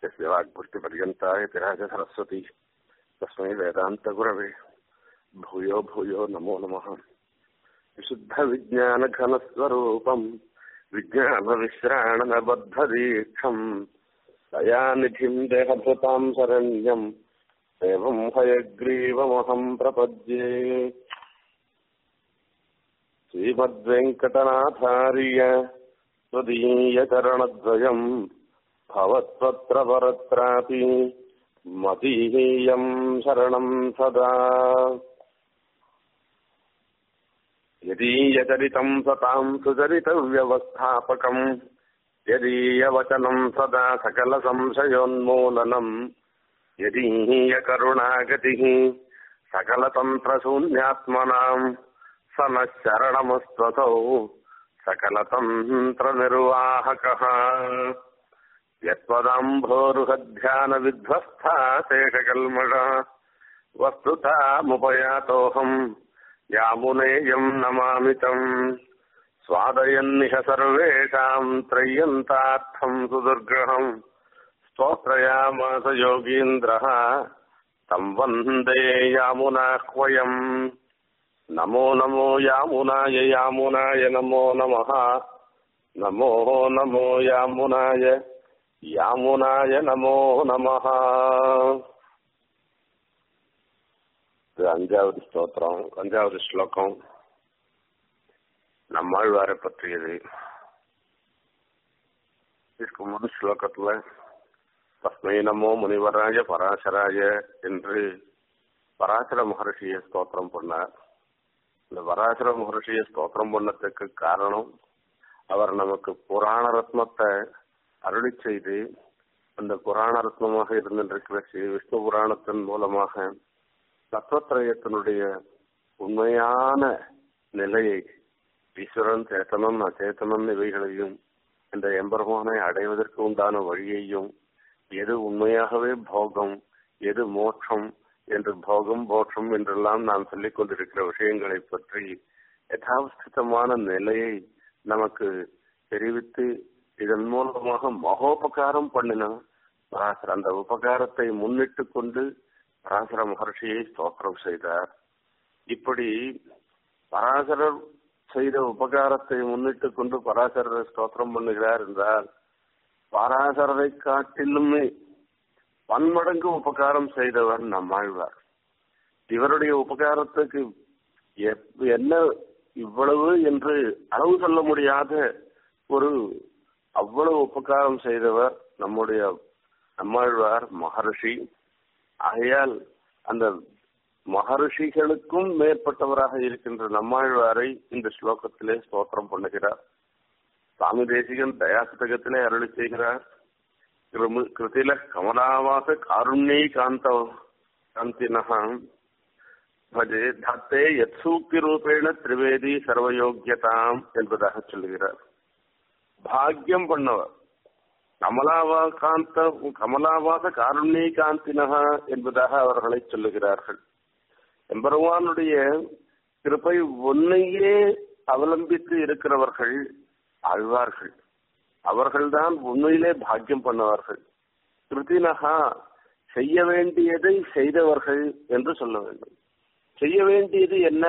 यस्य वाग्भृष्टिपर्यन्ता इति राजसरस्वती तस्मै वेदान्तगुरवे भूयो भूयो नमो नमः विशुद्धविज्ञानघनस्वरूपम् विज्ञानविश्राणनबद्धदीक्षम् दयानिधिम् देहभृताम् शरण्यम् एवम् हयग्रीवमहम् प्रपद्ये श्रीमद्वेङ्कटनाथार्य त्वदीयचरणद्वयम् भवत्वत्र परत्रापि मदीयम् शरणम् सदा यदीयचरितम् सताम् सुचरितव्यवस्थापकम् यदीयवचनम् सदा सकलसंशयोन्मूलनम् यदीयकरुणागतिः सकलतन्त्रशून्यात्मनाम् स नः शरणमस्त्वसौ सकलतन्त्रनिर्वाहकः यत्त्वदाम्भोरुहध्यानविध्वस्था शेषकल्मषः वस्तुतामुपयातोऽहम् यामुनेयम् नमामि तम् स्वादयन्निह सर्वेषाम् त्रय्यन्तार्थम् सुदुर्ग्रहम् स्तोत्रयामास योगीन्द्रः तम् वन्दे यामुनाह्वयम् नमो नमो यामुनाय यामुनाय नमो नमः नमो नमो यामुनाय யாமுனாய நமோ நமஹ இது அஞ்சாவது ஸ்தோத்திரம் அஞ்சாவது ஸ்லோகம் நம்மாழ்வாரை பற்றியது இதுக்கு முன் ஸ்லோகத்துல தஸ்மை நமோ முனிவராய பராசராய என்று பராசர மகர்ஷியை ஸ்தோத்திரம் பண்ணார் இந்த பராசர மகர்ஷியை ஸ்தோத்திரம் பண்ணதுக்கு காரணம் அவர் நமக்கு புராண ரத்னத்தை அருளி செய்து அந்த புராண ரத்னமாக இருந்திருக்கிற ஸ்ரீ விஷ்ணு புராணத்தின் மூலமாக தத்துவத்திரயத்தினுடைய உண்மையான நிலையை ஈஸ்வரன் சேத்தனம் அச்சேத்தனம் இவைகளையும் இந்த எம்பெருமானை அடைவதற்கு உண்டான வழியையும் எது உண்மையாகவே போகம் எது மோட்சம் என்று போகம் மோட்சம் என்றெல்லாம் நாம் சொல்லிக் கொண்டிருக்கிற விஷயங்களை பற்றி யதாவஸ்திதமான நிலையை நமக்கு தெரிவித்து இதன் மூலமாக மகோபகாரம் பண்ணின பராசர் அந்த உபகாரத்தை முன்னிட்டு கொண்டு பராசர மகர்ஷியை ஸ்தோத்திரம் செய்தார் இப்படி பராசரர் செய்த உபகாரத்தை முன்னிட்டு கொண்டு பராசரரை ஸ்தோத்திரம் பண்ணுகிறார் என்றால் பராசரரை காட்டிலுமே பன்மடங்கு உபகாரம் செய்தவர் நம்மாழ்வார் இவருடைய உபகாரத்துக்கு என்ன இவ்வளவு என்று அளவு சொல்ல முடியாத ஒரு அவ்வளவு உபகாரம் செய்தவர் நம்முடைய நம்மாழ்வார் மகர்ஷி ஆகையால் அந்த மகர்ஷிகளுக்கும் மேற்பட்டவராக இருக்கின்ற நம்மாழ்வாரை இந்த ஸ்லோகத்திலே ஸ்தோத்திரம் பண்ணுகிறார் சுவாமி தேசிகன் தயாசதகத்திலே அருளி செய்கிறார் கிருதில கமலாவாச காருண்யை காந்த காந்தினகம் பஜே தத்தே யத்சூக்தி ரூபேண திரிவேதி சர்வயோக்கியதாம் என்பதாக சொல்லுகிறார் பாக்கியம் பண்ணவர் கமலாவா காந்த கமலாவாச காருண்ய காந்தினகா என்பதாக அவர்களை சொல்லுகிறார்கள் எம்பெருமானுடைய கிருப்பை ஒன்னையே அவலம்பித்து இருக்கிறவர்கள் ஆழ்வார்கள் அவர்கள்தான் உண்மையிலே பாக்கியம் பண்ணவர்கள் கிருத்தினகா செய்ய வேண்டியதை செய்தவர்கள் என்று சொல்ல வேண்டும் செய்ய வேண்டியது என்ன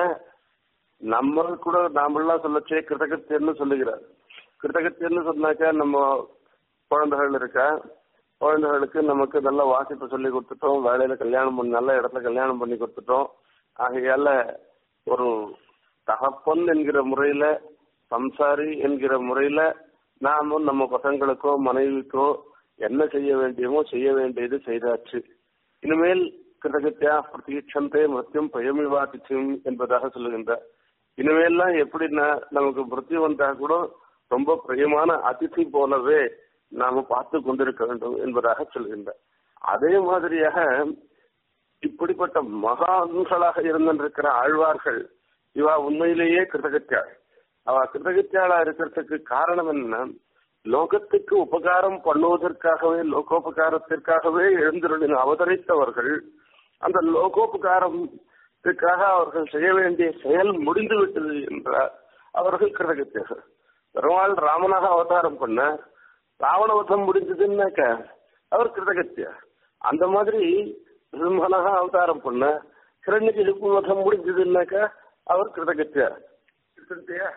நம்ம கூட நாமெல்லாம் சொல்லச்சே கிருதகத்தியன்னு சொல்லுகிறார் கிருத்தகத்தியன்னு சொன்னாக்கா நம்ம குழந்தைகள் இருக்கா குழந்தைகளுக்கு நமக்கு நல்ல வாசிப்பு சொல்லி கொடுத்துட்டோம் வேலையில கல்யாணம் பண்ணி நல்ல இடத்துல கல்யாணம் பண்ணி கொடுத்துட்டோம் ஆகையால ஒரு தகப்பன் என்கிற முறையில சம்சாரி என்கிற முறையில நாம நம்ம பசங்களுக்கோ மனைவிக்கோ என்ன செய்ய வேண்டியமோ செய்ய வேண்டியது செய்தாச்சு இனிமேல் கிருதகத்தியா பிரதீட்சந்தே மத்தியம் பயமிவாதிச்சும் என்பதாக சொல்லுகின்ற இனிமேல்லாம் எப்படின்னா நமக்கு மிருத்தியம் வந்தா கூட ரொம்ப பிரியமான அதிதி போலவே நாம பார்த்து கொண்டிருக்க வேண்டும் என்பதாக சொல்கின்ற அதே மாதிரியாக இப்படிப்பட்ட மகான்களாக இருந்திருக்கிற ஆழ்வார்கள் இவா உண்மையிலேயே கிருதகத்தியாள் அவ கிருதகத்தியாளா இருக்கிறதுக்கு காரணம் என்ன லோகத்துக்கு உபகாரம் பண்ணுவதற்காகவே லோகோபகாரத்திற்காகவே எழுந்திருந்த அவதரித்தவர்கள் அந்த லோகோபகாரத்திற்காக அவர்கள் செய்ய வேண்டிய செயல் முடிந்து விட்டது என்றார் அவர்கள் கிருதகத்தியர்கள் பெருமாள் ராமனாக அவதாரம் பண்ண ராவணவதம் முடிஞ்சதுன்னாக்க அவர் கிருதகத்தியா அந்த மாதிரி பிரம்மனாக அவதாரம் பண்ண கிரண்யகிருப்பு மதம் முடிஞ்சதுன்னாக்கா அவர் கிருதகத்தியா கிருதகத்தியா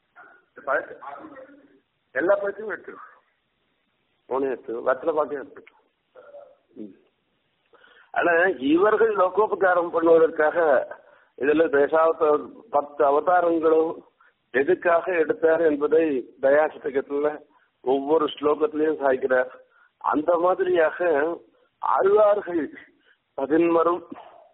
எல்லா பழத்தையும் எடுத்துக்கோ மூணு எடுத்து வெத்தலை பாக்கையும் எடுத்துக்கோ ம். ஆனா இவர்கள் லோகோபகாரம் பண்ணுவதற்காக இதுல தேசாவத பத்து அவதாரங்களும் எதுக்காக எடுத்தார் என்பதை தயாசதகத்துல ஒவ்வொரு ஸ்லோகத்திலையும் சாய்க்கிறார் அந்த மாதிரியாக ஆழ்வார்கள் பதின்மரும்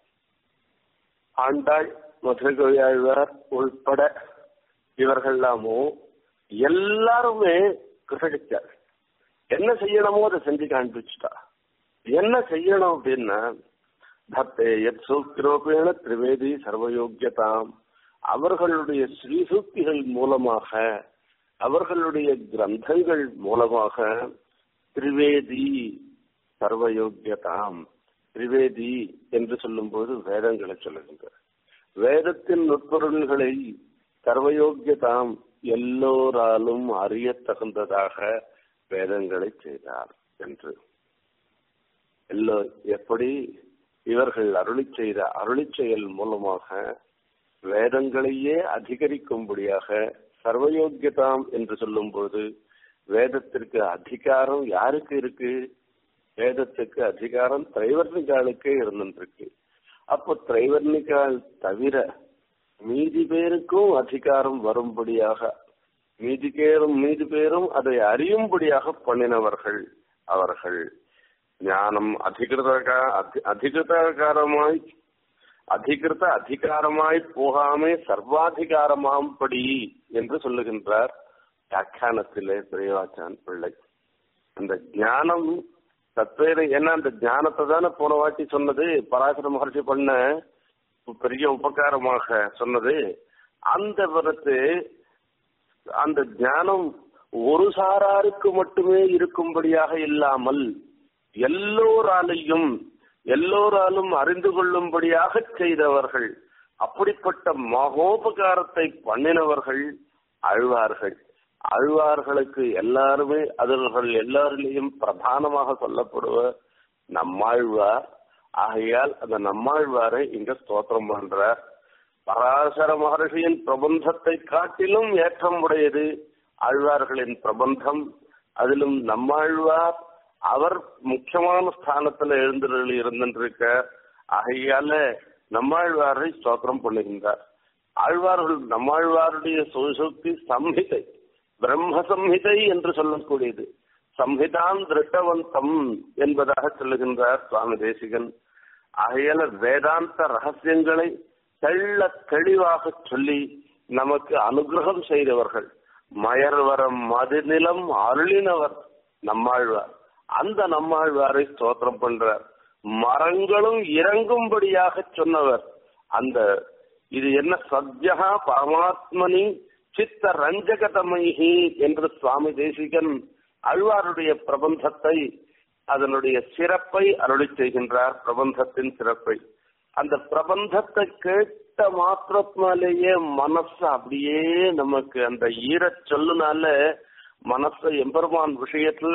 ஆண்டாள் மதுரை ஆழ்வார் உள்பட இவர்கள்லாமும் எல்லாருமே கிருஷகிச்சார் என்ன செய்யணுமோ அதை செஞ்சு காண்பிச்சுட்டா என்ன செய்யணும் அப்படின்னா பக்தே எத் சூக்கிரோபேண திரிவேதி சர்வயோக்கியதாம் அவர்களுடைய ஸ்ரீசூக்திகள் மூலமாக அவர்களுடைய கிரந்தங்கள் மூலமாக திரிவேதி சர்வயோக்கியதாம் திரிவேதி என்று சொல்லும்போது வேதங்களை சொல்லுகின்றார் வேதத்தின் நுட்பொருள்களை சர்வயோக்கியதாம் எல்லோராலும் அறியத் தகுந்ததாக வேதங்களை செய்தார் என்று எல்லோ எப்படி இவர்கள் அருளி செய்த அருளி செயல் மூலமாக வேதங்களையே அதிகரிக்கும்படியாக சர்வயோக்கியதாம் என்று சொல்லும்போது வேதத்திற்கு அதிகாரம் யாருக்கு இருக்கு வேதத்துக்கு அதிகாரம் திரைவர்ணிகாலுக்கே இருந்துருக்கு அப்போ திரைவர்ணிகால் தவிர மீதி பேருக்கும் அதிகாரம் வரும்படியாக மீதி பேரும் மீதி பேரும் அதை அறியும்படியாக பண்ணினவர்கள் அவர்கள் ஞானம் அதிகிருத அதிகிருதகாரமாய் அதிகிருத அதிகாரமாய் போகாமே சர்வாதிகாரமாம் படி என்று சொல்லுகின்றார் வியாக்கியானத்திலே பிரியவாச்சான் பிள்ளை அந்த ஞானம் தத்வேத ஏன்னா அந்த ஞானத்தை தானே போன வாட்டி சொன்னது பராசர மகர்ஷி பண்ண பெரிய உபகாரமாக சொன்னது அந்த வரத்து அந்த ஞானம் ஒரு சாராருக்கு மட்டுமே இருக்கும்படியாக இல்லாமல் எல்லோராலையும் எல்லோராலும் அறிந்து கொள்ளும்படியாக செய்தவர்கள் அப்படிப்பட்ட மகோபகாரத்தை பண்ணினவர்கள் அழ்வார்கள் அழ்வார்களுக்கு எல்லாருமே அவர்கள் எல்லாரிலேயும் பிரதானமாக சொல்லப்படுவர் நம்மாழ்வார் ஆகையால் அந்த நம்மாழ்வாரை இங்க ஸ்தோத்திரம் பண்றார் பராசர மகர்ஷியின் பிரபந்தத்தை காட்டிலும் ஏற்றம் உடையது ஆழ்வார்களின் பிரபந்தம் அதிலும் நம்மாழ்வார் அவர் முக்கியமான ஸ்தானத்துல எழுந்தருள் இருந்திருக்க ஆகையால நம்மாழ்வாரை ஸ்தோத்திரம் பண்ணுகின்றார் ஆழ்வார்கள் நம்மாழ்வாருடைய சுசுக்தி சம்ஹிதை பிரம்ம சம்ஹிதை என்று சொல்லக்கூடியது சம்ஹிதான் திருட்டவந்தம் என்பதாக சொல்லுகின்றார் சுவாமி தேசிகன் ஆகையால வேதாந்த ரகசியங்களை தெள்ள தெளிவாக சொல்லி நமக்கு அனுகிரகம் செய்தவர்கள் மயர்வரம் மதுநிலம் அருளினவர் நம்மாழ்வார் அந்த நம்மாழ்வாரை ஸ்தோத்திரம் பண்றார் மரங்களும் இறங்கும்படியாக சொன்னவர் அந்த இது என்ன சத்யா பரமாத்மனி சித்த ரஞ்சகதமைஹி என்று சுவாமி தேசிகன் அழ்வாருடைய பிரபந்தத்தை அதனுடைய சிறப்பை அருளி செய்கின்றார் பிரபந்தத்தின் சிறப்பை அந்த பிரபந்தத்தை கேட்ட மாத்திரத்தினாலேயே மனசு அப்படியே நமக்கு அந்த ஈரச் சொல்லுனால மனசை எம்பெருமான் விஷயத்துல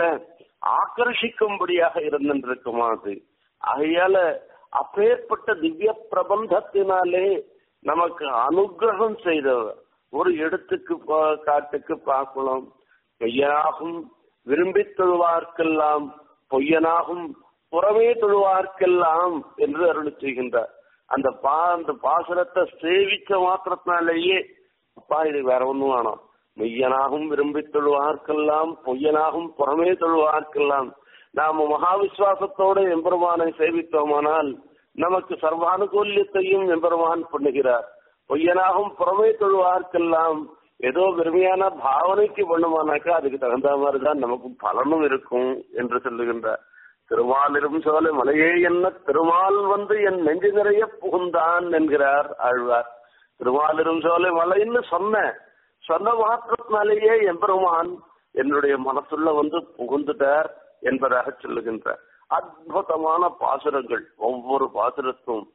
ஆக்கர்ஷிக்கும்படியாக இருந்திருக்குமா அது ஆகையால அப்பேற்பட்ட திவ்ய பிரபந்தத்தினாலே நமக்கு அனுகிரகம் செய்தவர் ஒரு இடத்துக்கு பா- காட்டுக்கு பார்க்கலாம் மெய்யனாகும் விரும்பி தொழுவார்க்கெல்லாம் பொய்யனாகும் புறமே தொழுவார்க்கெல்லாம் என்று அருள் செய்கின்றார் அந்த பா அந்த பாசுரத்தை சேவிக்க மாத்திரத்தினாலேயே அப்பா இது வேற ஒண்ணும் வேணாம் மெய்யனாகும் விரும்பி தொழுவார்க்கெல்லாம் பொய்யனாகும் புறமே தொழுவார்க்கெல்லாம் நாம மகாவிஸ்வாசத்தோடு எம்பெருமானை சேவித்தோமானால் நமக்கு சர்வானுகூல்யத்தையும் எம்பெருமான் பண்ணுகிறார் பொய்யனாகும் புறமே தொழுவார்க்கெல்லாம் ஏதோ வெறுமையான பாவனைக்கு பண்ணுமானாக்கா அதுக்கு தகுந்த மாதிரி தான் நமக்கு பலனும் இருக்கும் என்று சொல்லுகின்றார் திருமாலிரும் சோலை மலையே என்ன திருமால் வந்து என் நெஞ்சு நிறைய புகுந்தான் என்கிறார் ஆழ்வார் திருமாலிரும் சோலை மலைன்னு சொன்ன சொன்ன மாத்திரத்தினாலேயே எம்பெருமான் என்னுடைய மனசுள்ள வந்து புகுந்துட்டார் என்பதாக சொல்லுகின்றார் அற்புதமான பாசுரங்கள் ஒவ்வொரு பாசுரத்தும்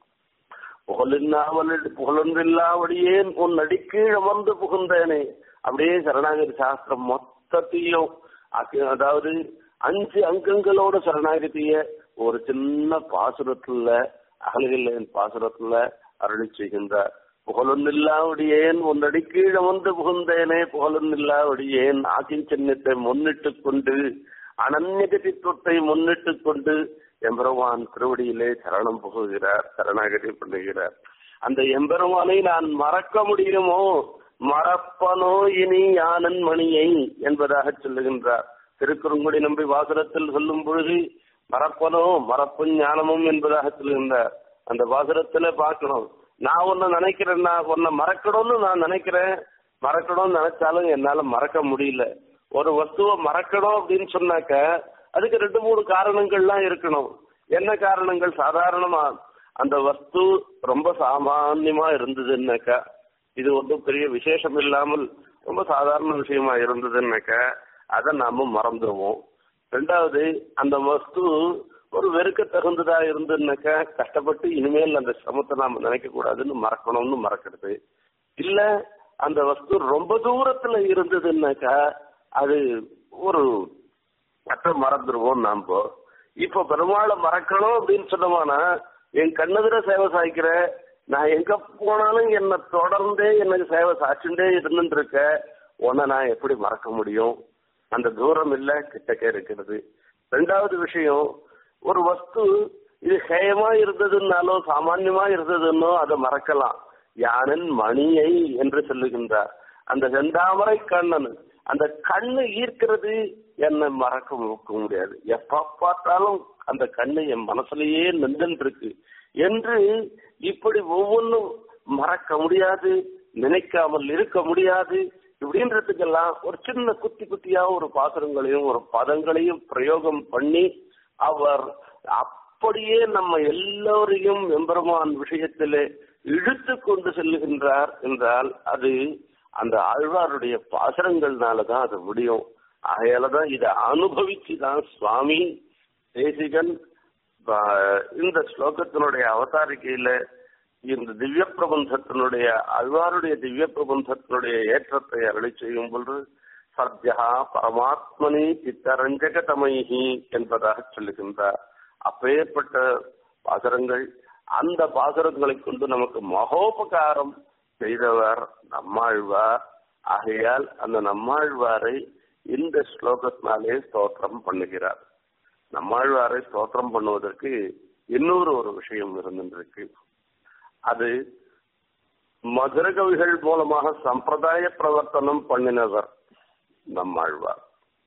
புகழில்லாமல் புகழொன்றில்லாவடியேன் உன் அடிக்கீழ் அமர்ந்து புகுந்தேனே அப்படியே சரணாகதி சாஸ்திரம் மொத்தத்தையும் அக்கு- அதாவது அஞ்சு அங்கங்களோட சரணாகதிய ஒரு சின்ன பாசுரத்துல அகல்களின் பாசுரத்துல அருளி செய்கின்றார் புகழொன்னில்லாவுடையேன் உன்னடி கீழே வந்து புகுந்தேனே புகழொன்னில்லாவுடையேன் ஆக்கின் சின்னத்தை முன்னிட்டு கொண்டு அனன்யகதித்துவத்தை முன்னிட்டு கொண்டு எம்பெருமான் திருவடியிலே சரணம் புகுகிறார் சரணாகதி பண்ணுகிறார் அந்த எம்பெருமானை நான் மறக்க முடியுமோ மறப்பனோ இனி யானன் மணியை என்பதாக சொல்லுகின்றார் திருக்குறுங்குடி நம்பி வாசகத்தில் சொல்லும் பொழுது மறப்பனோ மறப்பும் ஞானமும் என்பதாக சொல்லுகின்றார் அந்த வாசகத்துல பார்க்கணும் நான் ஒன்னு நினைக்கிறேன் நான் உன்னை மறக்கணும்னு நான் நினைக்கிறேன் மறக்கணும்னு நினைச்சாலும் என்னால மறக்க முடியல ஒரு வஸ்துவை மறக்கணும் அப்படின்னு சொன்னாக்க அதுக்கு ரெண்டு மூணு காரணங்கள்லாம் இருக்கணும் என்ன காரணங்கள் சாதாரணமா அந்த வஸ்து ரொம்ப சாமான்யமா இருந்ததுன்னாக்கா இது ஒன்றும் பெரிய விசேஷம் இல்லாமல் ரொம்ப சாதாரண விஷயமா இருந்ததுன்னாக்கா அதை நாம மறந்துடுவோம் ரெண்டாவது அந்த வஸ்து ஒரு வெறுக்க தகுந்ததா இருந்ததுன்னாக்கா கஷ்டப்பட்டு இனிமேல் அந்த சிரமத்தை நாம நினைக்க கூடாதுன்னு மறக்கணும்னு மறக்கிறது இல்ல அந்த வஸ்து ரொம்ப தூரத்துல இருந்ததுன்னாக்கா அது ஒரு மற்ற மறந்துடுவோம் நாம இப்ப பெருமாளை மறக்கணும் அப்படின்னு சொன்னோம்னா என் கண்ணெதிர சேவை சாய்க்கிற நான் எங்க போனாலும் என்னை தொடர்ந்தே எனக்கு சேவை சாச்சுட்டே இருந்துட்டு இருக்க உன்னை நான் எப்படி மறக்க முடியும் அந்த தூரம் இல்ல கிட்டக்க இருக்கிறது ரெண்டாவது விஷயம் ஒரு வஸ்து இது ஹேயமா இருந்ததுன்னாலோ சாமான்யமா இருந்ததுன்னோ அதை மறக்கலாம் யானன் மணியை என்று சொல்லுகின்றார் அந்த செந்தாமரை கண்ணன் அந்த கண்ணு ஈர்க்கிறது என்னை மறக்க முடியாது எப்ப பார்த்தாலும் அந்த கண்ணு என் மனசுலயே நின்று இருக்கு என்று இப்படி ஒவ்வொன்றும் மறக்க முடியாது நினைக்காமல் இருக்க முடியாது இப்படின்றதுக்கெல்லாம் ஒரு சின்ன குத்தி குத்தியா ஒரு பாசுரங்களையும் ஒரு பதங்களையும் பிரயோகம் பண்ணி அவர் அப்படியே நம்ம எல்லோரையும் எம்பெருமான் விஷயத்திலே இழுத்து கொண்டு செல்லுகின்றார் என்றால் அது அந்த ஆழ்வாருடைய பாசுரங்கள்னாலதான் அது முடியும் ஆகையாலதான் இதை அனுபவிச்சுதான் சுவாமி தேசிகன் இந்த ஸ்லோகத்தினுடைய அவதாரிக்கையில இந்த திவ்ய பிரபந்தத்தினுடைய அழ்வாருடைய திவ்ய பிரபந்தத்தினுடைய ஏற்றத்தை அருளி செய்யும் பொழுது சத்யா பரமாத்மனி சித்தரஞ்சக தமைஹி என்பதாக சொல்லுகின்றார் அப்பேற்பட்ட பாசுரங்கள் அந்த பாசுரங்களை கொண்டு நமக்கு மகோபகாரம் செய்தவர் நம்மாழ்வார் ஆகையால் அந்த நம்மாழ்வாரை இந்த ஸ்லோகத்தினாலே ஸ்தோத்திரம் பண்ணுகிறார் நம்மாழ்வாரை ஸ்தோத்திரம் பண்ணுவதற்கு இன்னொரு ஒரு விஷயம் இருந்திருக்கு அது மதுர கவிகள் மூலமாக சம்பிரதாய பிரவர்த்தனம் பண்ணினவர் நம்மாழ்வார்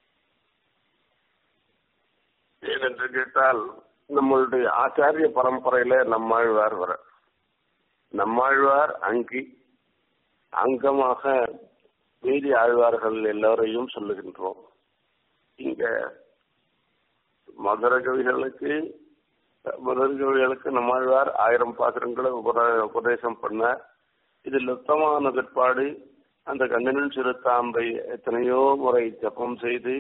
ஏனென்று கேட்டால் நம்மளுடைய ஆச்சாரிய பரம்பரையில நம்மாழ்வார் வர நம்மாழ்வார் அங்கி அங்கமாக மீதி ஆழ்வார்கள் எல்லோரையும் சொல்லுகின்றோம் இங்க மதுர கவிகளுக்கு மதுர கவிகளுக்கு நம்மாழ்வார் ஆயிரம் பாத்திரங்களை உபதேசம் பண்ணார் இதில் உத்தமான பிற்பாடு அந்த கண்ணனின் சிறுத்தாம்பை எத்தனையோ முறை ஜப்பம் செய்து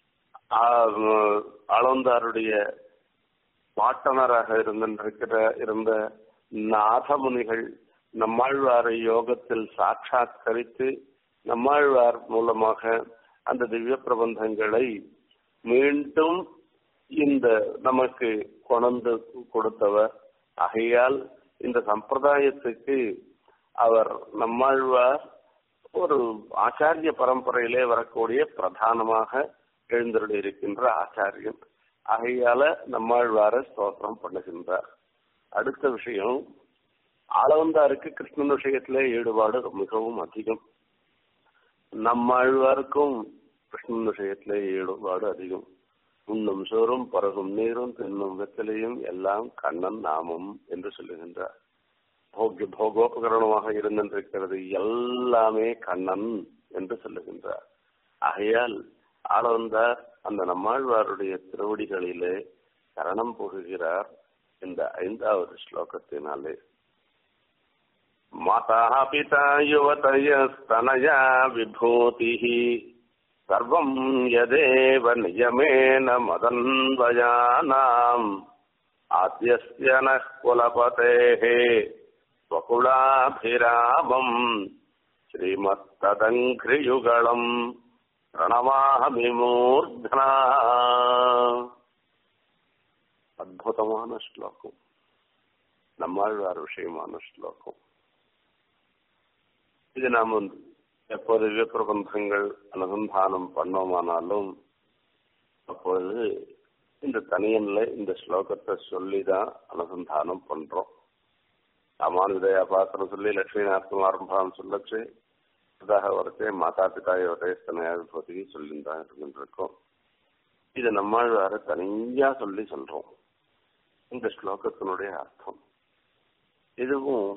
ஆளந்தாருடைய பாட்டனராக இருந்திருக்கிற இருந்த நாதமுனிகள் நம்மாழ்வாரை யோகத்தில் சாட்சாத்கரித்து நம்மாழ்வார் மூலமாக அந்த திவ்ய பிரபந்தங்களை மீண்டும் இந்த நமக்கு கொணர்ந்து கொடுத்தவர் ஆகையால் இந்த சம்பிரதாயத்துக்கு அவர் நம்மாழ்வார் ஒரு ஆச்சாரிய பரம்பரையிலே வரக்கூடிய பிரதானமாக எழுந்தருளி இருக்கின்ற ஆச்சாரியன் ஆகையால நம்மாழ்வார ஸ்தோத்திரம் பண்ணுகின்றார் அடுத்த விஷயம் ஆளவந்தாருக்கு கிருஷ்ணன் விஷயத்திலே ஈடுபாடு மிகவும் அதிகம் நம்மாழ்வாருக்கும் கிருஷ்ணன் விஷயத்திலே ஈடுபாடு அதிகம் உண்ணும் சோறும் பருகும் நீரும் தின்னும் வெத்தலையும் எல்லாம் கண்ணன் நாமம் என்று சொல்லுகின்றார் போக்கிய போகோபகரணமாக இருந்திருக்கிறது எல்லாமே கண்ணன் என்று சொல்லுகின்றார் ஆகையால் ஆளவந்தார் அந்த நம்மாழ்வாருடைய திருவடிகளிலே சரணம் புகுகிறார் இந்த ஐந்தாவது ஸ்லோகத்தினாலே மாதா பிதா யுவதயஸ்தனயா விபூதி சர்வம் யதேவ நியமேன மதன்வயானாம் ஆத்யஸ்ய நः குலபதேः வகுளாபிராமம் ஸ்ரீமத்ததங்கிரியுகளம் பிரணமாமி மூர்தனா அற்புதமான ஸ்லோகம் நம்மாழ்வார் விஷயமான ஸ்லோகம் இது நாம் வந்து எப்போது பிரபந்தங்கள் அனுசந்தானம் பண்ணோமானாலும் அப்பொழுது இந்த தனியன்ல இந்த ஸ்லோகத்தை சொல்லி தான் அனுசந்தானம் பண்றோம் ராமானுதயா பாத்திரம் சொல்லி லட்சுமி நாரம்பம் சொல்லச்சு அதாக வரச்சே மாதா பிதா யோதேஸ்தனையாக பற்றி சொல்லிதான் இருக்கின்றிருக்கோம் இது நம்மாழ்வார தனியா சொல்லி சொல்றோம் இந்த ஸ்லோகத்தினுடைய அர்த்தம் இதுவும்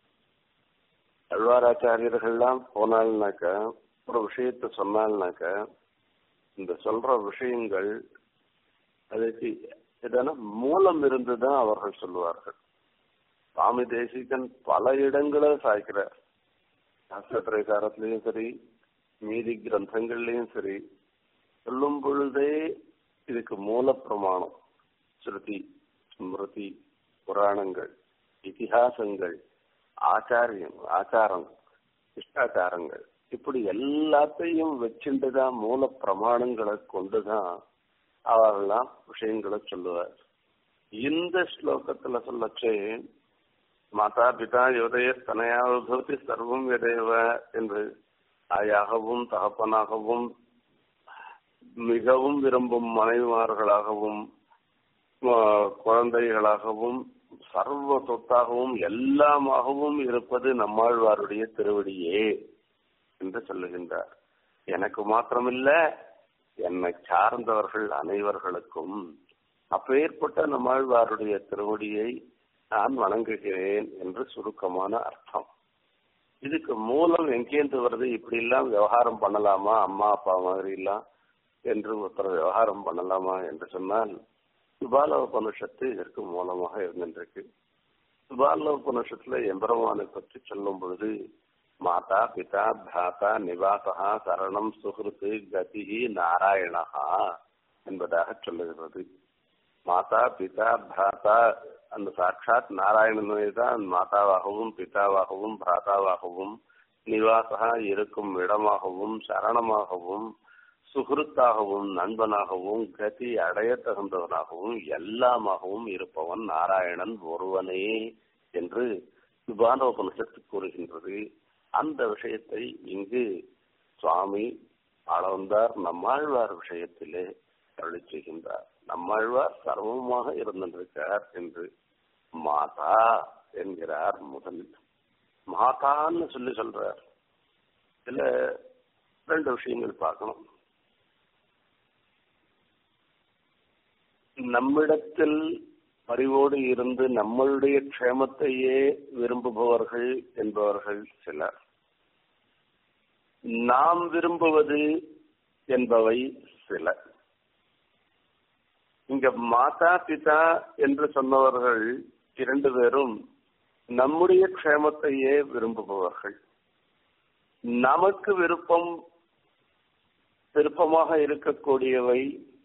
அழ்வாராச்சாரியர்கள்லாம் போனால்னாக்க ஒரு விஷயத்த சொன்னால்னாக்க இந்த சொல்ற விஷயங்கள் அதுக்கு எதனா மூலம் இருந்துதான் அவர்கள் சொல்லுவார்கள் சுவாமி தேசிகன் பல இடங்களில் சாய்க்கிறார் சாஸ்திரத்திரைசாரத்திலையும் சரி மீதி கிரந்தங்கள்லயும் சரி சொல்லும் பொழுதே இதுக்கு மூல பிரமாணம் ஸ்ருதி ஸ்மிருதி புராணங்கள் இதிகாசங்கள் ஆச்சாரியம் ஆச்சாரம் இஷ்டாச்சாரங்கள் இப்படி எல்லாத்தையும் வச்சுட்டுதான் மூல பிரமாணங்களை கொண்டுதான் அவரெல்லாம் விஷயங்களை சொல்லுவார் இந்த ஸ்லோகத்துல சொல்லச்சே மாதா பிதா யோதய தனையாவபவதி சர்வம் எதேவ என்று தாயாகவும் தகப்பனாகவும் மிகவும் விரும்பும் மனைவிமார்களாகவும் குழந்தைகளாகவும் சர்வ சொத்தாகவும் எல்லாமாகவும் இருப்பது நம்மாழ்வாருடைய திருவடியே என்று சொல்லுகின்றார் எனக்கு மாத்திரமில்ல என்னை சார்ந்தவர்கள் அனைவர்களுக்கும் அப்பேற்பட்ட நம்மாழ்வாருடைய திருவடியை நான் வணங்குகிறேன் என்று சுருக்கமான அர்த்தம் இதுக்கு மூலம் எங்கேந்து வருது இப்படி எல்லாம் விவகாரம் பண்ணலாமா அம்மா அப்பா மாதிரி எல்லாம் என்று ஒருத்தர் விவகாரம் பண்ணலாமா என்று சொன்னால் சுபால உபனிஷத்து இதற்கு மூலமாக இருந்திருக்கு சுபால உபனிஷத்துல எம்பெருமானை பற்றி சொல்லும் பொழுது மாதா பிதா பிராதா நிவாசகா சரணம் சுகிருத்து கதிகி நாராயணகா என்பதாக சொல்லுகிறது மாதா பிதா பிராதா அந்த சாட்சாத் நாராயணனே தான் மாதாவாகவும் பிதாவாகவும் பிராதாவாகவும் நிவாசகா இருக்கும் இடமாகவும் சரணமாகவும் சுகிருத்தாகவும் நண்பனாகவும் கதி அடைய தகுந்தவனாகவும் எல்லாமாகவும் இருப்பவன் நாராயணன் ஒருவனே என்று சுபானோபனிஷத்து கூறுகின்றது அந்த விஷயத்தை இங்கு சுவாமி அளந்தார் நம்மாழ்வார் விஷயத்திலே அருளி செய்கின்றார் நம்மாழ்வார் சர்வமாக இருந்திருக்கார் என்று மாதா என்கிறார் முதலில் மாதான்னு சொல்லி சொல்றார் இதுல ரெண்டு விஷயங்கள் பார்க்கணும் நம்மிடத்தில் பரிவோடு இருந்து நம்மளுடைய க்ஷேமத்தையே விரும்புபவர்கள் என்பவர்கள் சிலர் நாம் விரும்புவது என்பவை சில இங்க மாதா பிதா என்று சொன்னவர்கள் இரண்டு பேரும் நம்முடைய க்ஷேமத்தையே விரும்புபவர்கள் நமக்கு விருப்பம் விருப்பமாக இருக்கக்கூடியவை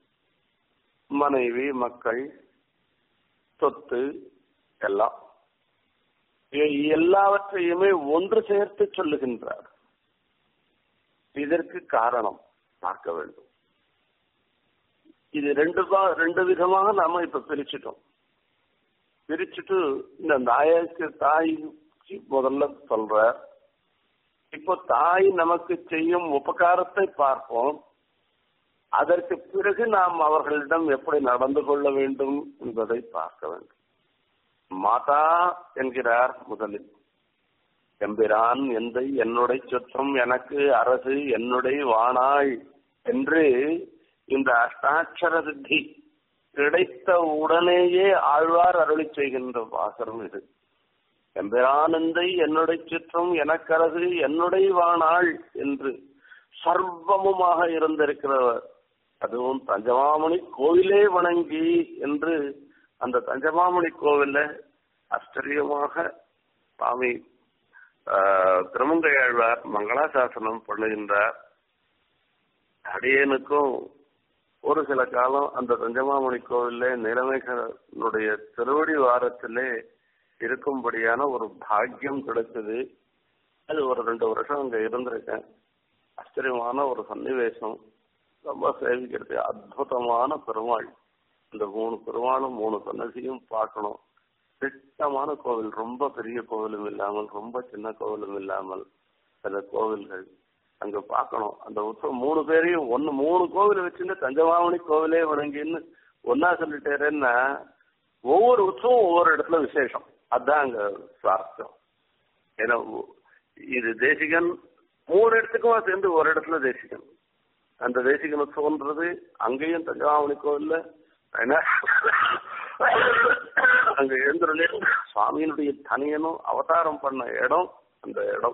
மனைவி மக்கள் சொத்து எல்லாம் எல்லாவற்றையுமே ஒன்று சேர்த்து சொல்லுகின்றார் இதற்கு காரணம் பார்க்க வேண்டும் இது ரெண்டு ரெண்டு விதமாக நாம இப்ப பிரிச்சுட்டோம் பிரிச்சுட்டு இந்த நாயக்கு தாய் முதல்ல சொல்ற இப்போ தாய் நமக்கு செய்யும் உபகாரத்தை பார்ப்போம் அதற்கு பிறகு நாம் அவர்களிடம் எப்படி நடந்து கொள்ள வேண்டும் என்பதை பார்க்க வேண்டும் மாதா என்கிறார் முதலில் எம்பிரான் எந்தை என்னுடைய சுற்றம் எனக்கு அரசு என்னுடைய வானாள் என்று இந்த அஷ்டாட்சர சித்தி கிடைத்த உடனேயே ஆழ்வார் அருளி செய்கின்ற வாசகம் இது எம்பிரானந்தை என்னுடைய சிற்றம் எனக்கரசு என்னுடைய வானாள் என்று சர்வமுமாக இருந்திருக்கிறவர் அதுவும் தஞ்சமாமணி கோவிலே வணங்கி என்று அந்த தஞ்சமாமணி கோவில்ல ஆச்சரியமாக சுவாமி திருமங்கையாழ்வார் மங்களாசாசனம் பண்ணுகின்றார் அடியனுக்கும் ஒரு சில காலம் அந்த தஞ்சமாமணி கோவில்ல நிலைமைகளுடைய திருவடி வாரத்திலே இருக்கும்படியான ஒரு பாக்கியம் கிடைச்சது அது ஒரு ரெண்டு வருஷம் அங்க இருந்திருக்கேன் ஆச்சரியமான ஒரு சன்னிவேசம் ரொம்ப சேவிக்கிறது அற்புதமான பெருமாள் இந்த மூணு பெருமாளும் மூணு சன்னதியும் பார்க்கணும் திட்டமான கோவில் ரொம்ப பெரிய கோவிலும் இல்லாமல் ரொம்ப சின்ன கோவிலும் இல்லாமல் சில கோவில்கள் அங்க பார்க்கணும் அந்த உற்சவம் மூணு பேரையும் ஒன்னு மூணு கோவில் வச்சுன்னு தஞ்சமாவணி கோவிலே வணங்கின்னு ஒன்னா சொல்லிட்டேன்னா ஒவ்வொரு உற்சவம் ஒவ்வொரு இடத்துல விசேஷம் அதுதான் அங்க சுவாரஸ்யம் ஏன்னா இது தேசிகன் மூணு இடத்துக்கும் சேர்ந்து ஒரு இடத்துல தேசிகன் அந்த தேசிகன் உற்சவம்ன்றது அங்கேயும் தஞ்சாவணி கோவில்ல அங்க எழுந்துருளே சுவாமியினுடைய தனியனும் அவதாரம் பண்ண இடம் அந்த இடம்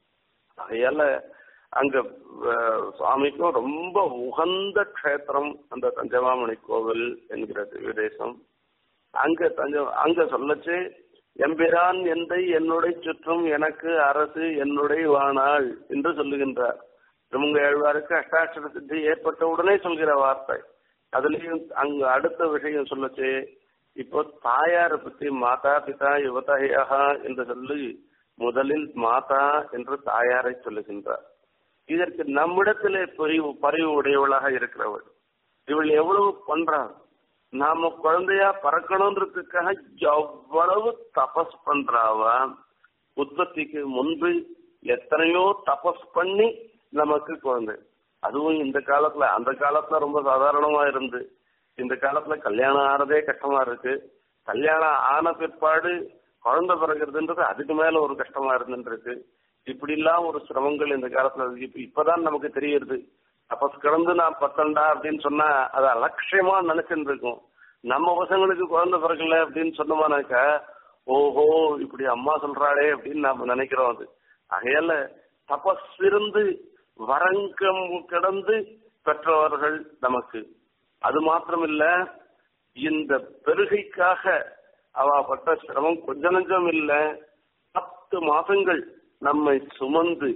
அதையால அங்க சுவாமிக்கும் ரொம்ப உகந்த க்ஷேத்திரம் அந்த தஞ்சமாமணி கோவில் என்கிற விதேசம் அங்க தஞ்ச அங்க சொல்லச்சு எம்பிரான் எந்தை என்னுடைய சுற்றும் எனக்கு அரசு என்னுடைய வானாள் என்று சொல்லுகின்றார் திருமங்க ஏழ்வாருக்கு அஷ்டாட்சர சித்தி ஏற்பட்ட உடனே சொல்கிற வார்த்தை அதுலயும் அங்க அடுத்த விஷயம் சொல்லச்சு இப்போ தாயாரை பத்தி மாதா பிதா யுவதயா என்று சொல்லி முதலில் மாதா என்று தாயாரை சொல்லுகின்றார் இதற்கு நம்மிடத்திலே பரிவு பரிவு உடையவளாக இருக்கிறவள் இவள் எவ்வளவு பண்றாள் நாம குழந்தையா பறக்கணுன்றதுக்காக எவ்வளவு தபஸ் பண்றாவா உற்பத்திக்கு முன்பு எத்தனையோ தபஸ் பண்ணி நமக்கு குழந்தை அதுவும் இந்த காலத்துல அந்த காலத்துல ரொம்ப சாதாரணமா இருந்து இந்த காலத்துல கல்யாணம் ஆறதே கஷ்டமா இருக்கு கல்யாணம் ஆன பிற்பாடு குழந்தை பிறகுறதுன்றது அதுக்கு மேல ஒரு கஷ்டமா இருந்துருக்கு இப்படி எல்லாம் ஒரு சிரமங்கள் இந்த காலத்துல இப்ப இப்பதான் நமக்கு தெரியுது அப்ப கிடந்து நான் பத்தண்டா அப்படின்னு சொன்னா அது அலட்சியமா நினைச்சுட்டு இருக்கும் நம்ம பசங்களுக்கு குழந்தை பிறக்கல அப்படின்னு சொன்னோமானாக்கா ஓஹோ இப்படி அம்மா சொல்றாளே அப்படின்னு நாம நினைக்கிறோம் அது ஆகையால தபஸ் இருந்து வரங்கம் கிடந்து பெற்றவர்கள் நமக்கு அது மாத்திரமில்ல இந்த பெருகைக்காக அவ பட்ட சிரமம் கொஞ்ச நஞ்சம் இல்ல பத்து மாசங்கள் நம்மை சுமந்து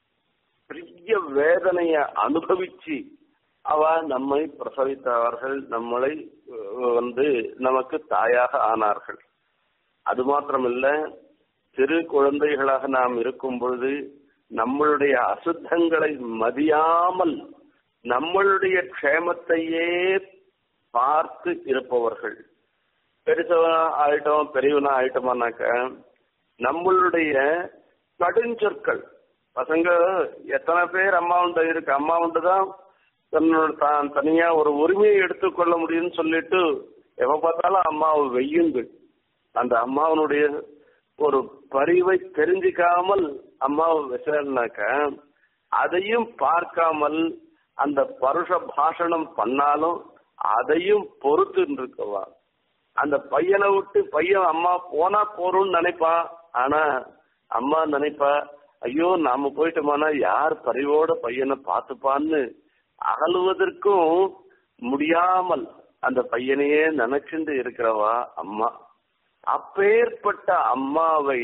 பெரிய வேதனைய அனுபவிச்சு அவ நம்மை பிரசவித்தவர்கள் நம்மளை வந்து நமக்கு தாயாக ஆனார்கள் அது மாத்திரமில்ல சிறு குழந்தைகளாக நாம் இருக்கும் பொழுது நம்மளுடைய அசுத்தங்களை மதியாமல் நம்மளுடைய க்ஷேமத்தையே பார்த்து இருப்பவர்கள் பெருசவனா ஆயிட்டோம் பெரியவனா ஆயிட்டோமானாக்க நம்மளுடைய கடுஞ்சொற்கள் பசங்க எத்தனை பேர் அம்மா உண்டு இருக்கு அம்மா உண்டு தான் தன்னோட தான் தனியா ஒரு உரிமையை எடுத்துக்கொள்ள முடியும்னு சொல்லிட்டு எப்ப பார்த்தாலும் அம்மாவை வெய்யுங்கள் அந்த அம்மாவனுடைய ஒரு பரிவை தெரிஞ்சுக்காமல் அம்மாவை விசாரினாக்க அதையும் பார்க்காமல் அந்த பருஷ பாஷணம் பண்ணாலும் அதையும் பொறுத்து இருக்கவா அந்த பையனை விட்டு பையன் அம்மா போனா போறோம்னு நினைப்பா ஆனா அம்மா நினைப்பா ஐயோ நாம போயிட்டோமானா யார் பரிவோட பையனை பார்த்துப்பான்னு அகலுவதற்கும் முடியாமல் அந்த பையனையே நினைச்சுட்டு இருக்கிறவா அம்மா அப்பேற்பட்ட அம்மாவை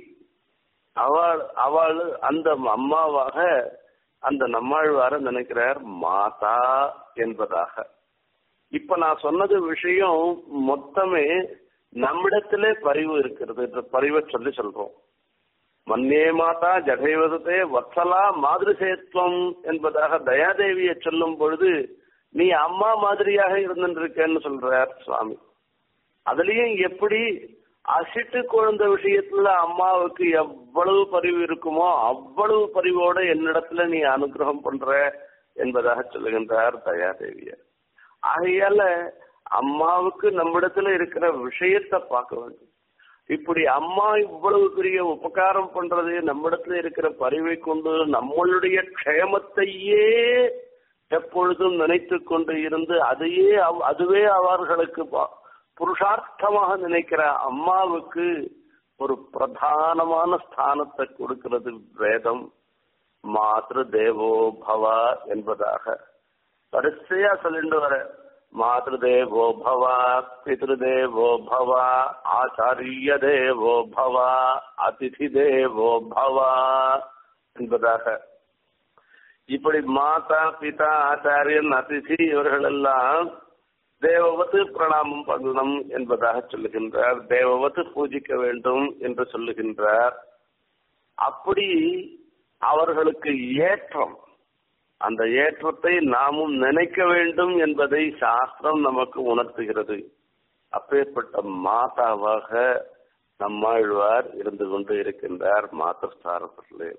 அவள் அவள் அந்த அம்மாவாக அந்த நம்மாழ்வார நினைக்கிறார் மாதா என்பதாக இப்ப நான் சொன்னது விஷயம் மொத்தமே நம்மிடத்திலே பரிவு இருக்கிறது என்ற பரிவை சொல்லி சொல்றோம் மன்னே மாதா ஜெகைவதத்தே வத்சலா மாதிரிசேத்துவம் என்பதாக தயாதேவியை சொல்லும் பொழுது நீ அம்மா மாதிரியாக இருந்துருக்கேன்னு சொல்றார் சுவாமி அதுலயும் எப்படி அசிட்டு குழந்தை விஷயத்துல அம்மாவுக்கு எவ்வளவு பரிவு இருக்குமோ அவ்வளவு பரிவோட என்னிடத்துல நீ அனுகிரகம் பண்ற என்பதாக சொல்லுகின்றார் தயாதேவியர் ஆகையால அம்மாவுக்கு நம்மிடத்துல இருக்கிற விஷயத்தை பார்க்க வேண்டும் இப்படி அம்மா இவ்வளவு பெரிய உபகாரம் பண்றது நம்மிடத்துல இருக்கிற பரிவை கொண்டு நம்மளுடைய க்ஷேமத்தையே எப்பொழுதும் நினைத்து கொண்டு இருந்து அதையே அதுவே அவர்களுக்கு புருஷார்த்தமாக நினைக்கிற அம்மாவுக்கு ஒரு பிரதானமான ஸ்தானத்தை கொடுக்கிறது வேதம் மாத்ரு தேவோ பவா என்பதாக வரிசையா சொல்லிட்டு வர மாதேவோ பவ பிதேவோ பவ ஆச்சாரிய தேவோ பவ அதிதி தேவோ பவ என்பதாக இப்படி மாதா பிதா ஆச்சாரியன் அதிதி இவர்கள் எல்லாம் தேவவத்து பிரணாமம் பண்ணணும் என்பதாக சொல்லுகின்றார் தேவவத்து பூஜிக்க வேண்டும் என்று சொல்லுகின்றார் அப்படி அவர்களுக்கு ஏற்றம் அந்த ஏற்றத்தை நாமும் நினைக்க வேண்டும் என்பதை சாஸ்திரம் நமக்கு உணர்த்துகிறது அப்பேற்பட்ட மாதாவாக நம்மாழ்வார் இருந்து கொண்டு இருக்கின்றார் மாதஸ்தானத்திலே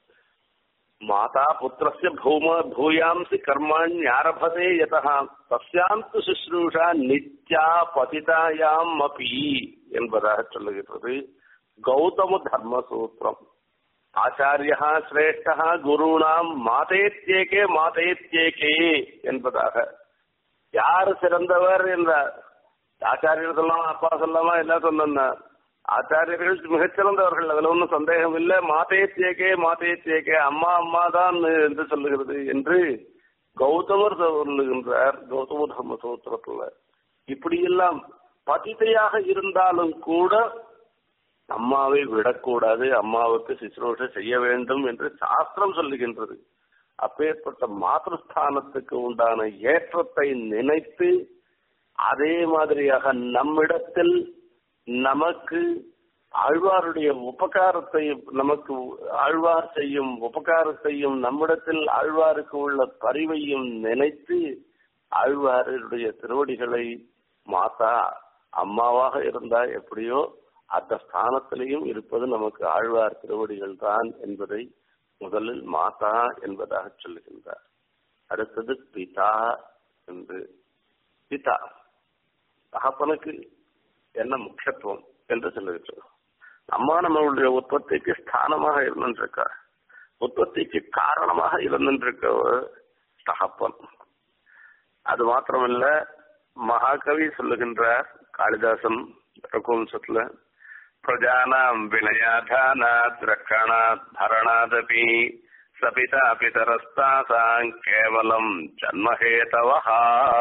மாதா புத்திரஸ்ய பூம பூயாம்சி கர்மாண்யாரபதே யதா தஸ்யாம் து சுশ্ரூஷா நித்யா பதிதாயாம் அபி என்பதாக சொல்லுகிறது கௌதம தர்மசூத்திரம் ஆச்சாரியா சிரேஷ்டா குருணாம் மாதேத்தியேகே மாதேத்தியேகே என்பதாக யார் சிறந்தவர் என்ற ஆச்சாரியர் சொல்லலாம் அப்பா சொல்லலாமா எல்லாம் சொன்னா ஆச்சாரியர்கள் மிகச்சிறந்தவர்கள் அதுல ஒன்றும் சந்தேகம் இல்லை மாதேத்தியேகே மாதேத்தியேகே அம்மா அம்மா தான் என்று சொல்லுகிறது என்று கௌதமர் சொல்லுகின்றார் கௌதம தர்ம சூத்திரத்துல இப்படியெல்லாம் பதிதையாக இருந்தாலும் கூட அம்மாவை விடக்கூடாது அம்மாவுக்கு சிசுரோஷ செய்ய வேண்டும் என்று சாஸ்திரம் சொல்லுகின்றது அப்பேற்பட்ட மாதஸ்தானத்துக்கு உண்டான ஏற்றத்தை நினைத்து அதே மாதிரியாக நம்மிடத்தில் நமக்கு ஆழ்வாருடைய உபகாரத்தை நமக்கு ஆழ்வார் செய்யும் உபகாரத்தையும் நம்மிடத்தில் ஆழ்வாருக்கு உள்ள பரிவையும் நினைத்து ஆழ்வாருடைய திருவடிகளை மாதா அம்மாவாக இருந்தா எப்படியோ அந்த ஸ்தானத்திலையும் இருப்பது நமக்கு ஆழ்வார் திருவடிகள் தான் என்பதை முதலில் மாதா என்பதாக சொல்லுகின்றார் அடுத்தது பிதா என்று பிதா தகப்பனுக்கு என்ன முக்கியத்துவம் என்று சொல்லுகின்றோம் அம்மா நம்மளுடைய உற்பத்திக்கு ஸ்தானமாக இருந்திருக்கா உற்பத்திக்கு காரணமாக இருந்திருக்கவர் தகப்பன் அது மாத்திரமல்ல மகாகவி சொல்லுகின்றார் காளிதாசன் ரகுவம்சத்துல பிரஜானாம் வினயாதானாத் ரக்கணாத் பரணாதபி சபிதா பிதரஸ்தாசாங் கேவலம் ஜன்மஹேதவஹா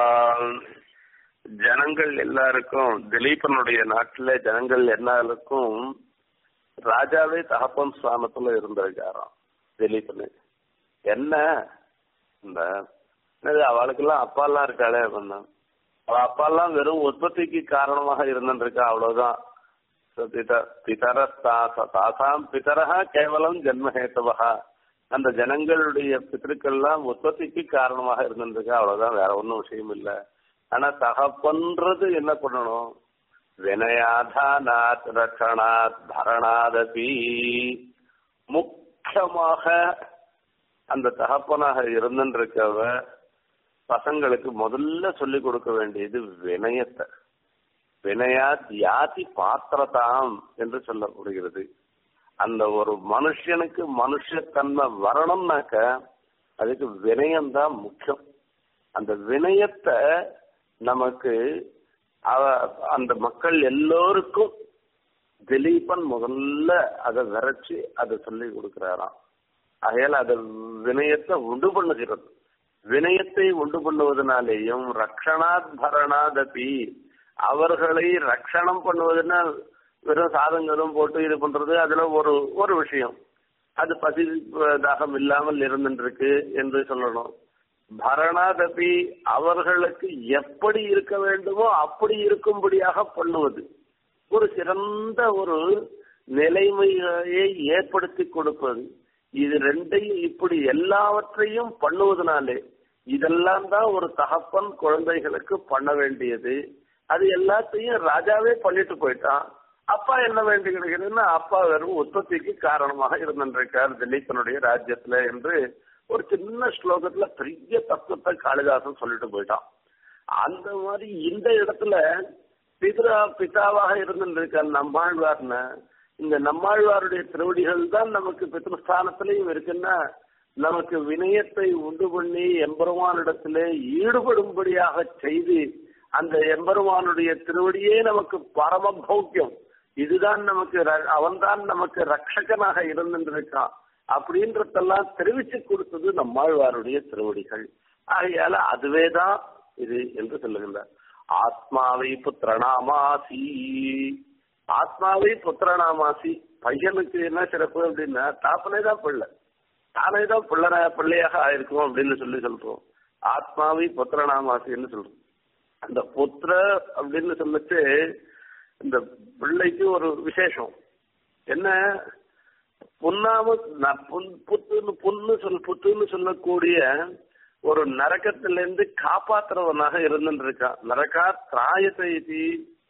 ஜனங்கள் எல்லாருக்கும் திலீபனுடைய நாட்டுல ஜனங்கள் எல்லாருக்கும் ராஜாவே தகப்பன் ஸ்தானத்துல இருந்திருக்காராம் திலீபனு என்ன இந்த அவளுக்கெல்லாம் அப்பா எல்லாம் இருக்காளே அப்படின்னா அவ அப்பா எல்லாம் வெறும் உற்பத்திக்கு காரணமாக இருந்துருக்கா அவ்வளவுதான் தாசாம் பிதரஹா கேவலம் ஜென்மஹேத்தவா அந்த ஜனங்களுடைய பித்திருக்கள்லாம் உற்பத்திக்கு காரணமாக இருந்திருக்கா அவ்வளவுதான் வேற ஒன்றும் விஷயம் இல்லை ஆனா தகப்பன்றது என்ன பண்ணணும் வினயாதானாத் ரட்சணாத் பரணாதபி முக்கியமாக அந்த தகப்பனாக இருந்துருக்கவ பசங்களுக்கு முதல்ல சொல்லிக் கொடுக்க வேண்டியது வினயத்தை வினயாத் யாதி பாத்திரதாம் என்று சொல்லப்படுகிறது அந்த ஒரு மனுஷனுக்கு மனுஷத்தன்மை வரணும்னாக்க அதுக்கு வினயம்தான் முக்கியம் அந்த வினயத்தை நமக்கு அவ அந்த மக்கள் எல்லோருக்கும் திலீபன் முதல்ல அதை விரைச்சு அதை சொல்லி கொடுக்கிறாராம் ஆகையால் அதை வினயத்தை உண்டு பண்ணுகிறது வினயத்தை உண்டு பண்ணுவதனாலேயும் ரக்ஷணாத் பரணாதபி அவர்களை ரக்ஷணம் பண்ணுவதுன்னா வெறும் சாதங்களும் போட்டு இது பண்றது அதுல ஒரு ஒரு விஷயம் அது பசி தாகம் இல்லாமல் இருந்துருக்கு என்று சொல்லணும் பரணாதபி அவர்களுக்கு எப்படி இருக்க வேண்டுமோ அப்படி இருக்கும்படியாக பண்ணுவது ஒரு சிறந்த ஒரு நிலைமையை ஏற்படுத்தி கொடுப்பது இது ரெண்டையும் இப்படி எல்லாவற்றையும் பண்ணுவதனாலே இதெல்லாம் தான் ஒரு தகப்பன் குழந்தைகளுக்கு பண்ண வேண்டியது அது எல்லாத்தையும் ராஜாவே பண்ணிட்டு போயிட்டான் அப்பா என்ன வேண்டி கிடைக்கிறதுன்னா அப்பா வெறும் உற்பத்திக்கு காரணமாக இருந்திருக்கார் திலீபனுடைய ராஜ்யத்துல என்று ஒரு சின்ன ஸ்லோகத்துல பெரிய தத்துவத்தை காளிதாசன் சொல்லிட்டு போயிட்டான் அந்த மாதிரி இந்த இடத்துல பிதா பிதாவாக இருந்திருக்கார் நம்மாழ்வார்னு இந்த நம்மாழ்வாருடைய திருவடிகள் தான் நமக்கு பித்ருஸ்தானத்திலையும் இருக்குன்னா நமக்கு வினயத்தை உண்டு பண்ணி எம்பெருமானிடத்திலே ஈடுபடும்படியாக செய்து அந்த எம்பெருமானுடைய திருவடியே நமக்கு பரம பௌக்கியம் இதுதான் நமக்கு அவன்தான் நமக்கு ரட்சகனாக இருந்திருக்கான் அப்படின்றதெல்லாம் தெரிவிச்சு கொடுத்தது நம்மாழ்வாருடைய திருவடிகள் ஆகையால அதுவேதான் இது என்று சொல்லுகின்றார் ஆத்மாவை புத்திரநாமாசி ஆத்மாவை புத்திரநாமாசி பையனுக்கு என்ன சிறப்பு அப்படின்னா தாப்பனே தான் பிள்ளை தானே தான் பிள்ளை பிள்ளையாக ஆயிருக்கும் அப்படின்னு சொல்லி சொல்றோம் ஆத்மாவை புத்திரநாமாசின்னு சொல்றோம் அந்த புத்திர அப்படின்னு சொல்லிட்டு இந்த பிள்ளைக்கு ஒரு விசேஷம் என்ன புன்னாம ந- புன்- புத்துன்னு புன்னு சொல் புத்துன்னு சொல்லக்கூடிய ஒரு நரக்கத்திலிருந்து காப்பாத்துறவனாக இருந்துட்டு இருக்கான் நரகா திராயத்தை இதி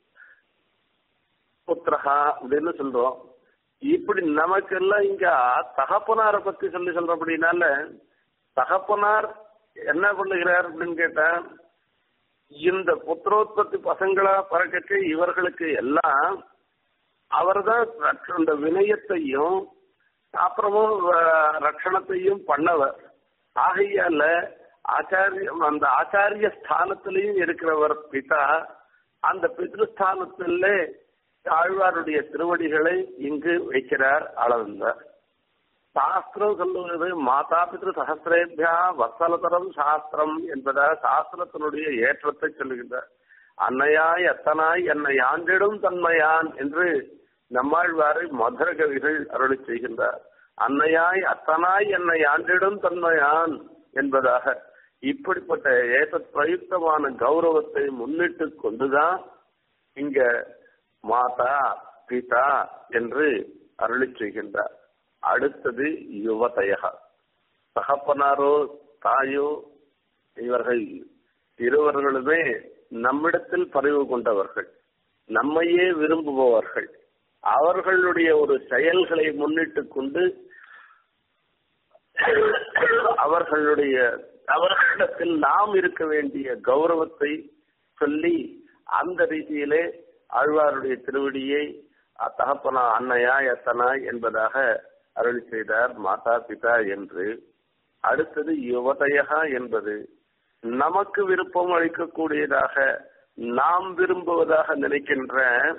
புத்திரஹா அப்படின்னு சொல்றோம் இப்படி நமக்கெல்லாம் இங்க தகப்பனாரை பத்தி சொல்லி சொல்றபடினால தகப்பனார் என்ன பண்ணுகிறார் அப்படின்னு கேட்டா இந்த புத்திரோத்பத்தி பசங்களா பிறக்கச்சு இவர்களுக்கு எல்லாம் அவர்தான் ரட்ச- இந்த வினயத்தையும் அப்புறமும் அஹ், ரட்சணத்தையும் பண்ணவர் ஆகையால ஆச்சாரிய அந்த ஆச்சாரிய ஸ்தானத்திலையும் இருக்கிறவர் பிதா அந்த பித்ருஸ்தானத்திலே ஆழ்வாருடைய திருவடிகளை இங்கு வைக்கிறார் அளந்தார் சாஸ்திரம் சொல்லுவது மாதா பித்ரு சகசிரேபியா வத்சலதரம் சாஸ்திரம் என்பதாக சாஸ்திரத்தினுடைய ஏற்றத்தை சொல்லுகின்றார் அன்னையாய் அத்தனாய் என்னை ஆண்டிடும் தன்மையான் என்று நம்மாழ்வாரை மதுர கவிகள் அருளி செய்கின்றார் அன்னையாய் அத்தனாய் என்னை ஆண்டிடும் தன்மையான் என்பதாக இப்படிப்பட்ட ஏத பிரயுக்தமான கௌரவத்தை முன்னிட்டு கொண்டுதான் இங்க மாதா பிதா என்று அருளி செய்கின்றார் அடுத்தது யுவதயகா தகப்பனாரோ தாயோ இவர்கள் இருவர்களுமே நம்மிடத்தில் பறிவு கொண்டவர்கள் நம்மையே விரும்புபவர்கள் அவர்களுடைய ஒரு செயல்களை முன்னிட்டு கொண்டு அவர்களுடைய அவர்களிடத்தில் நாம் இருக்க வேண்டிய கௌரவத்தை சொல்லி அந்த ரீதியிலே ஆழ்வாருடைய திருவடியை தகப்பனா அன்னையா எத்தனா என்பதாக அருள் செய்தார் மாதா பிதா என்று அடுத்தது யுவதயகா என்பது நமக்கு விருப்பம் அளிக்கக்கூடியதாக நாம் விரும்புவதாக நினைக்கின்ற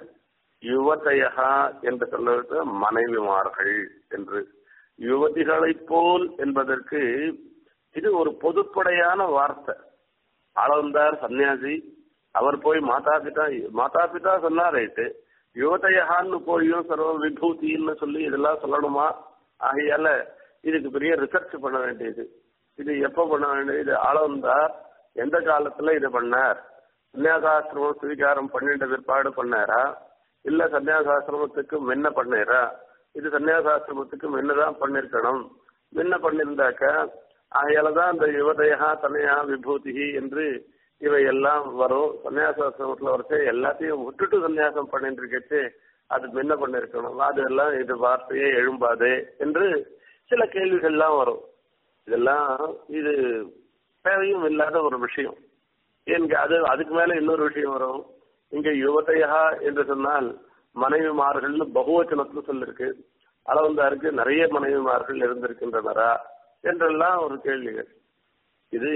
யுவதயகா என்று சொல்வது மனைவிமார்கள் என்று யுவதிகளைப் போல் என்பதற்கு இது ஒரு பொதுப்படையான வார்த்தை அளந்தார் சன்னியாசி அவர் போய் மாதா பிதா மாதா பிதா சொன்னா ரைட்டு யுவதயகான்னு போயும் சர்வ விபூதின்னு சொல்லி இதெல்லாம் சொல்லணுமா ஆகையால இதுக்கு பெரிய ரிசர்ச் பண்ண வேண்டியது இது எப்ப பண்ண வேண்டியது அளந்தார் எந்த காலத்துல இது பண்ணார் சன்னியாசாசிரமம் ஸ்வீகாரம் பண்ணிட்ட பிற்பாடு பண்ணாரா இல்ல சன்னியாசாசிரமத்துக்கு முன்ன பண்ணாரா இது சன்னியாசாசிரமத்துக்கு முன்னதான் பண்ணிருக்கணும் முன்ன பண்ணிருந்தாக்க ஆகையாலதான் அந்த யுவதயா தனையா விபூதி என்று இவை எல்லாம் வரும் சன்னியாசாசிரமத்துல வரைச்சே எல்லாத்தையும் விட்டுட்டு சன்னியாசம் பண்ணிட்டு இருக்கச்சு அது முன்ன பண்ணிருக்கணும் அது எல்லாம் இது வார்த்தையே எழும்பாது என்று சில கேள்விகள்லாம் வரும் இதெல்லாம் இது தேவையும் இல்லாத ஒரு விஷயம் எனக்கு அது அதுக்கு மேல இன்னொரு விஷயம் வரும் இங்க யுவதையா என்று சொன்னால் மனைவிமார்கள்னு பகுவச்சனத்துல சொல்லிருக்கு அளவந்தாருக்கு நிறைய மனைவிமார்கள் இருந்திருக்கின்றனரா என்றெல்லாம் ஒரு கேள்விகள் இது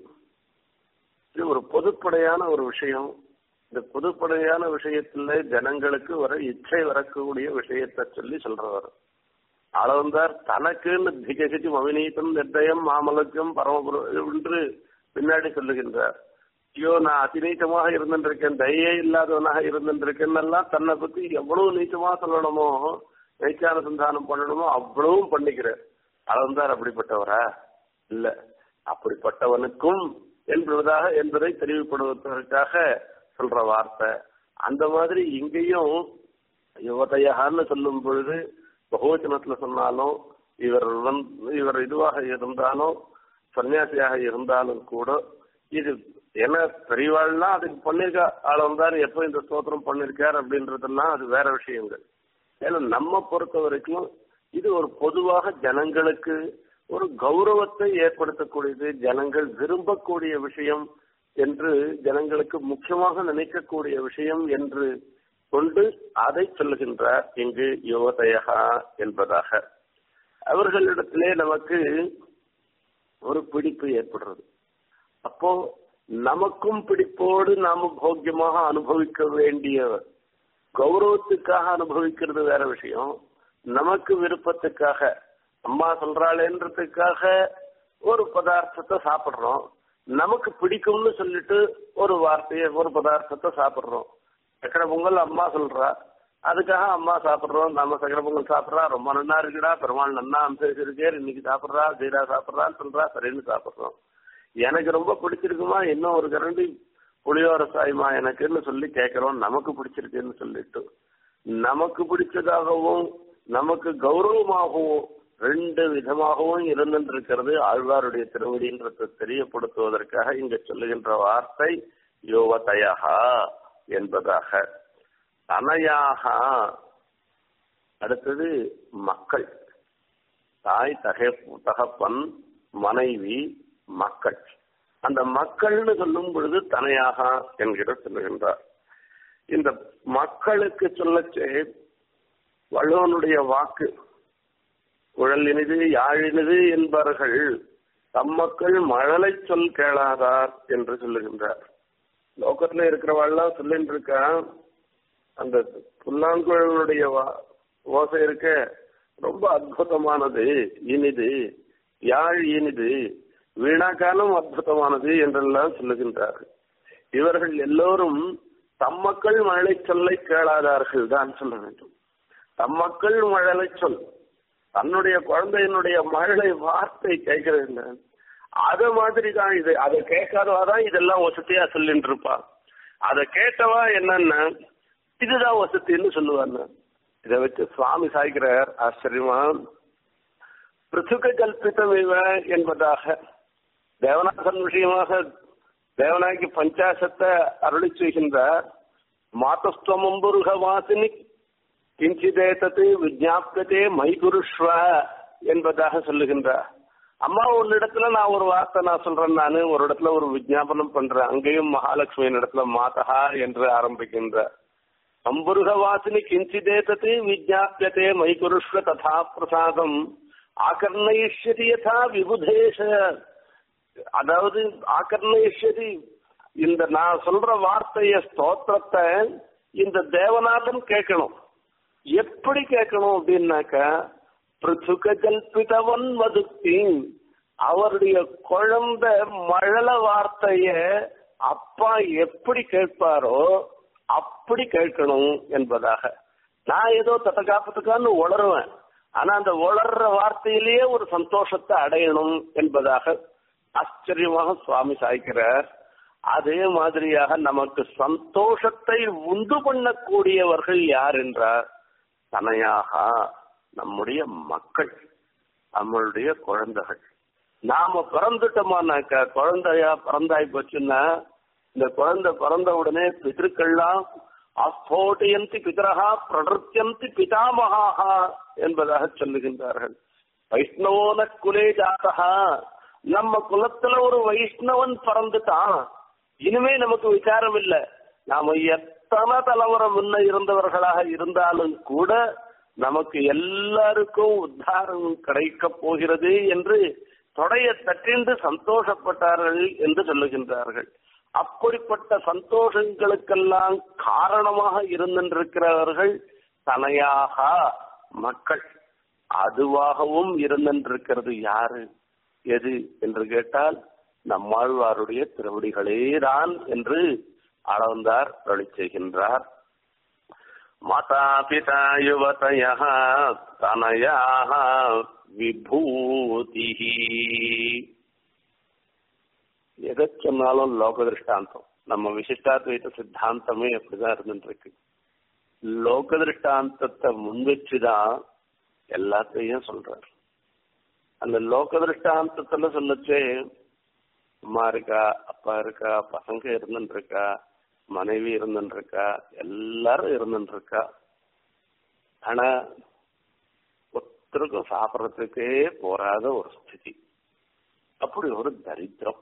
இது ஒரு பொதுப்படையான ஒரு விஷயம் இந்த பொதுப்படையான விஷயத்துல ஜனங்களுக்கு வர இச்சை வரக்கூடிய விஷயத்தை சொல்லி சொல்றவர் அளவந்தார் தனக்குன்னு திகசிச்சு மவிநீத்தம் நிர்ணயம் மாமலக்கம் பரமபுரம் என்று பின்னாடி சொல்லுகின்றார் ஐயோ நான் அதிநீச்சமாக இருந்துருக்கேன் தயே இல்லாதவனாக இருந்துருக்கேன் எல்லாம் தன்னை பத்தி எவ்வளவு நீச்சமா சொல்லணுமோ நைச்சான சந்தானம் பண்ணணுமோ அவ்வளவும் பண்ணிக்கிறார் அளவந்தார் அப்படிப்பட்டவரா இல்ல அப்படிப்பட்டவனுக்கும் என்பதாக என்பதை தெரிவிப்படுவதற்காக சொல்ற வார்த்தை அந்த மாதிரி இங்கேயும் யுவதையான்னு சொல்லும் பொழுது பகுவச்சனத்துல சொன்னாலும் இவர் வந்து இவர் இதுவாக இருந்தாலும் சன்னியாசியாக இருந்தாலும் கூட இது என்ன பெரியவாள்லாம் அதுக்கு பண்ணிருக்கா ஆள் வந்தாரு எப்போ இந்த ஸ்தோத்திரம் பண்ணிருக்கார் அப்படின்றதெல்லாம் அது வேற விஷயங்கள் ஏன்னா நம்ம பொறுத்த வரைக்கும் இது ஒரு பொதுவாக ஜனங்களுக்கு ஒரு கௌரவத்தை ஏற்படுத்தக்கூடியது ஜனங்கள் விரும்பக்கூடிய விஷயம் என்று ஜனங்களுக்கு முக்கியமாக நினைக்கக்கூடிய விஷயம் என்று கொண்டு அதை சொல்லுகின்றார் இங்கு யுவதயகா என்பதாக அவர்களிடத்திலே நமக்கு ஒரு பிடிப்பு ஏற்படுறது அப்போ நமக்கும் பிடிப்போடு நாம போக்கியமாக அனுபவிக்க வேண்டிய கௌரவத்துக்காக அனுபவிக்கிறது வேற விஷயம் நமக்கு விருப்பத்துக்காக அம்மா சொல்றாளேன்றதுக்காக ஒரு பதார்த்தத்தை சாப்பிடுறோம் நமக்கு பிடிக்கும்னு சொல்லிட்டு ஒரு வார்த்தையை ஒரு பதார்த்தத்தை சாப்பிடுறோம் சக்கரை பொங்கல் அம்மா சொல்றா அதுக்காக அம்மா சாப்பிடுறோம் நம்ம சக்கரை பொங்கல் சாப்பிடுறா ரொம்ப நன்னா இருக்குடா பெருமாள் நன்னா அம்சரிச்சிருக்கே இன்னைக்கு சாப்பிடுறா ஜீரா சாப்பிடுறான்னு சொல்றா சரின்னு சாப்பிடுறோம் எனக்கு ரொம்ப பிடிச்சிருக்குமா இன்னும் ஒரு கரண்டி புளியோர சாய்மா எனக்குன்னு சொல்லி கேட்கிறோம் நமக்கு பிடிச்சிருக்குன்னு சொல்லிட்டு நமக்கு பிடிச்சதாகவும் நமக்கு கௌரவமாகவும் ரெண்டு விதமாகவும் இருந்திருக்கிறது ஆழ்வாருடைய திருவடின்றதை தெரியப்படுத்துவதற்காக இங்க சொல்லுகின்ற வார்த்தை யோவதயா என்பதாக தனையாக அடுத்தது மக்கள் தாய் தகை தகப்பன் மனைவி மக்கள் அந்த மக்கள்னு சொல்லும் பொழுது தனையாக என்கிற சொல்லுகின்றார் இந்த மக்களுக்கு சொல்லச்சே வள்ளுவனுடைய வாக்கு குழல் இனிது யாழினிது என்பவர்கள் தம்மக்கள் மழலை சொல் கேளாதார் என்று சொல்லுகின்றார் லோகத்துல இருக்கிறவாள்லாம் சொல்லிட்டு இருக்கா அந்த புல்லாங்குழலுடைய ஓசை இருக்க ரொம்ப அற்புதமானது இனிது யாழ் இனிது வீணாக்காலம் அற்புதமானது என்றெல்லாம் சொல்லுகின்றார்கள் இவர்கள் எல்லோரும் தம்மக்கள் மழலை சொல்லை கேளாதார்கள் தான் சொல்ல வேண்டும் தம்மக்கள் மழலை சொல் தன்னுடைய குழந்தையினுடைய மழலை வார்த்தை கேட்கறது இல்லை அத மாதிரி தான் இது அதை கேட்காதவாதான் இதெல்லாம் வசதியா சொல்லிட்டு இருப்பா அதை கேட்டவா என்னன்னா இதுதான் வசதின்னு சொல்லுவாங்க இதை வச்சு சுவாமி சாய்க்கிறார் ஆச்சரியமா பிருத்துக கல்பித்தம் இவ என்பதாக தேவநாதன் விஷயமாக தேவனாகி பஞ்சாசத்தை அருளி செய்கின்றார் மாதஸ்துவம்புருக வாசினி கிஞ்சிதேதத்து விஜாப்ததே மைகுருஷ்வ என்பதாக சொல்லுகின்றார் அம்மா ஒரு இடத்துல நான் ஒரு வார்த்தை நான் சொல்றேன் நானு ஒரு இடத்துல ஒரு விஜாபனம் பண்றேன் அங்கேயும் மகாலட்சுமியின் இடத்துல மாதா என்று ஆரம்பிக்கின்ற அம்புருக வாசினி கிஞ்சிதேதத்து விஜாபியதே மைகுருஷ்வ ததா பிரசாதம் ஆகர்ணயிஷ்யதி யதா விபுதேஷ அதாவது ஆகர்ணயிஷ்யதி இந்த நான் சொல்ற வார்த்தைய ஸ்தோத்திரத்தை இந்த தேவநாதன் கேட்கணும் எப்படி கேட்கணும் அப்படின்னாக்க பிருத்துக கல்பிதவன் மதுக்தி அவருடைய குழந்தை மழல வார்த்தைய அப்பா எப்படி கேட்பாரோ அப்படி கேட்கணும் என்பதாக நான் ஏதோ தத்தகாப்பத்துக்கான்னு உளருவேன் ஆனா அந்த உளர்ற வார்த்தையிலேயே ஒரு சந்தோஷத்தை அடையணும் என்பதாக ஆச்சரியமாக சுவாமி சாய்க்கிறார் அதே மாதிரியாக நமக்கு சந்தோஷத்தை உண்டு பண்ணக்கூடியவர்கள் யார் என்றார் தனையாக நம்முடைய மக்கள் நம்மளுடைய குழந்தைகள் நாம பிறந்துட்டோமானாக்கா குழந்தையா பிறந்தாய் போச்சுன்னா இந்த குழந்தை பிறந்த உடனே பிதற்கள்லாம் ஆஸ்போட்டயந்தி பிதரகா பிரடர்த்தியந்தி பிதாமகா என்பதாக சொல்லுகின்றார்கள் வைஷ்ணவோன குலே ஜாதகா நம்ம குலத்துல ஒரு வைஷ்ணவன் பிறந்துட்டான் இனிமே நமக்கு விசாரம் இல்லை நாம எத்தனை தலைமுறை முன்ன இருந்தவர்களாக இருந்தாலும் கூட நமக்கு எல்லாருக்கும் உத்தாரம் கிடைக்க போகிறது என்று தொடைய தட்டின்று சந்தோஷப்பட்டார்கள் என்று சொல்லுகின்றார்கள் அப்படிப்பட்ட சந்தோஷங்களுக்கெல்லாம் காரணமாக இருந்திருக்கிறவர்கள் தனையாக மக்கள் அதுவாகவும் இருந்திருக்கிறது யாரு எது என்று கேட்டால் நம்மாழ்வாருடைய திருவடிகளே தான் என்று அளந்தார் அருளி செய்கின்றார் மாதா பிதா யுவதய தனயா விபூதி எதை சொன்னாலும் லோக திருஷ்டாந்தம் நம்ம விசிஷ்டாத்வைத சித்தாந்தமே அப்படிதான் இருந்துட்டு இருக்கு லோக திருஷ்டாந்தத்தை முன்வச்சுதான் எல்லாத்தையும் சொல்றார் அந்த லோக திருஷ்டாந்தத்துல சொல்லச்சே அம்மா இருக்கா அப்பா இருக்கா பசங்க இருந்துட்டு இருக்கா மனைவி இருந்துட்டு இருக்கா எல்லாரும் இருந்துட்டு இருக்கா ஆனா ஒருத்தருக்கும் சாப்பிடறதுக்கே போராத ஒரு ஸ்திதி அப்படி ஒரு தரித்திரம்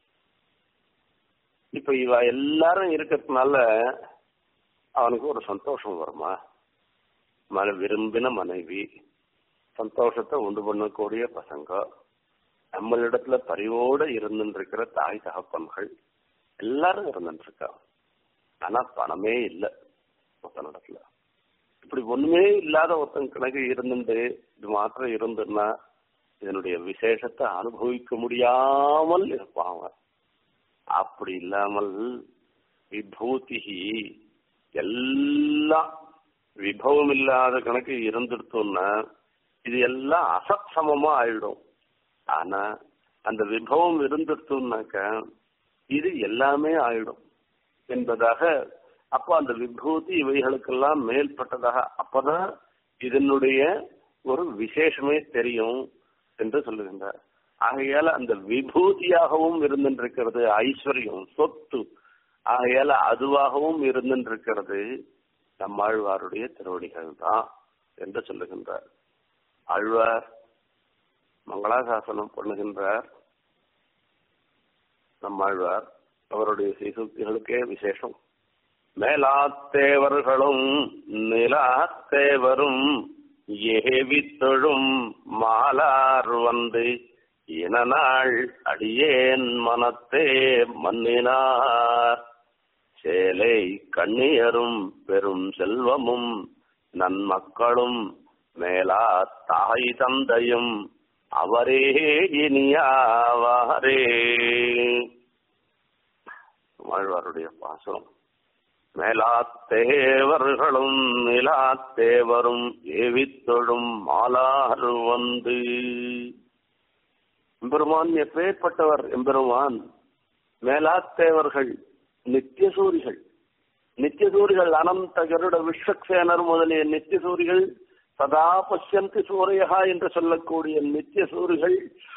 இப்ப இவ எல்லாரும் இருக்கிறதுனால அவனுக்கு ஒரு சந்தோஷம் வருமா மன விரும்பின மனைவி சந்தோஷத்தை உண்டு பண்ணக்கூடிய பசங்க நம்மளிடத்துல பரிவோட இருந்துருக்கிற தாய் தகப்பன்கள் எல்லாரும் இருந்துருக்கா ஆனா பணமே இல்லை ஒருத்தனிடத்துல இப்படி ஒண்ணுமே இல்லாத ஒருத்தன் கணக்கு இருந்துட்டு இது மாத்திரம் இருந்துன்னா இதனுடைய விசேஷத்தை அனுபவிக்க முடியாமல் இருப்பான் அவன் அப்படி இல்லாமல் விபூதி எல்லாம் விபவம் இல்லாத கணக்கு இருந்துட்டோம்னா இது எல்லாம் அசத் சமமா ஆயிடும் ஆனா அந்த விபவம் இருந்துட்டோம்னாக்க இது எல்லாமே ஆயிடும் என்பதாக அப்போ அந்த விபூதி இவைகளுக்கெல்லாம் மேல்பட்டதாக அப்பதான் இதனுடைய ஒரு விசேஷமே தெரியும் என்று சொல்லுகின்றார் ஆகையால அந்த விபூதியாகவும் இருந்திருக்கிறது ஐஸ்வர்யம் சொத்து ஆகையால அதுவாகவும் இருந்திருக்கிறது நம்மாழ்வாருடைய திருவடிகள் தான் என்று சொல்லுகின்றார் ஆழ்வார் மங்களாசாசனம் பண்ணுகின்றார் நம்மாழ்வார் அவருடைய சீசுக்திகளுக்கே விசேஷம் மேலாத்தேவர்களும் நிலாத்தேவரும் ஏவித்தொழும் மாலார் வந்து இனநாள் அடியேன் மனத்தே மன்னினார் சேலை கண்ணியரும் பெரும் செல்வமும் நன்மக்களும் மேலா தாய் தந்தையும் அவரே இனியாவாரே வாழ்வாருடைய பாசம் மேலாத்தேவர்களும் நிலாத்தேவரும் ஏவித்தொழும் மாலாறு வந்து எம்பெருமான் எப்பேற்பட்டவர் எம்பெருமான் மேலாத்தேவர்கள் நித்தியசூரிகள் நித்தியசூரிகள் அனந்த கருட விஸ்வக்சேனர் முதலிய நித்தியசூரிகள் சதா பசியந்தி சூரியகா என்று சொல்லக்கூடிய நித்தியசூரிகள்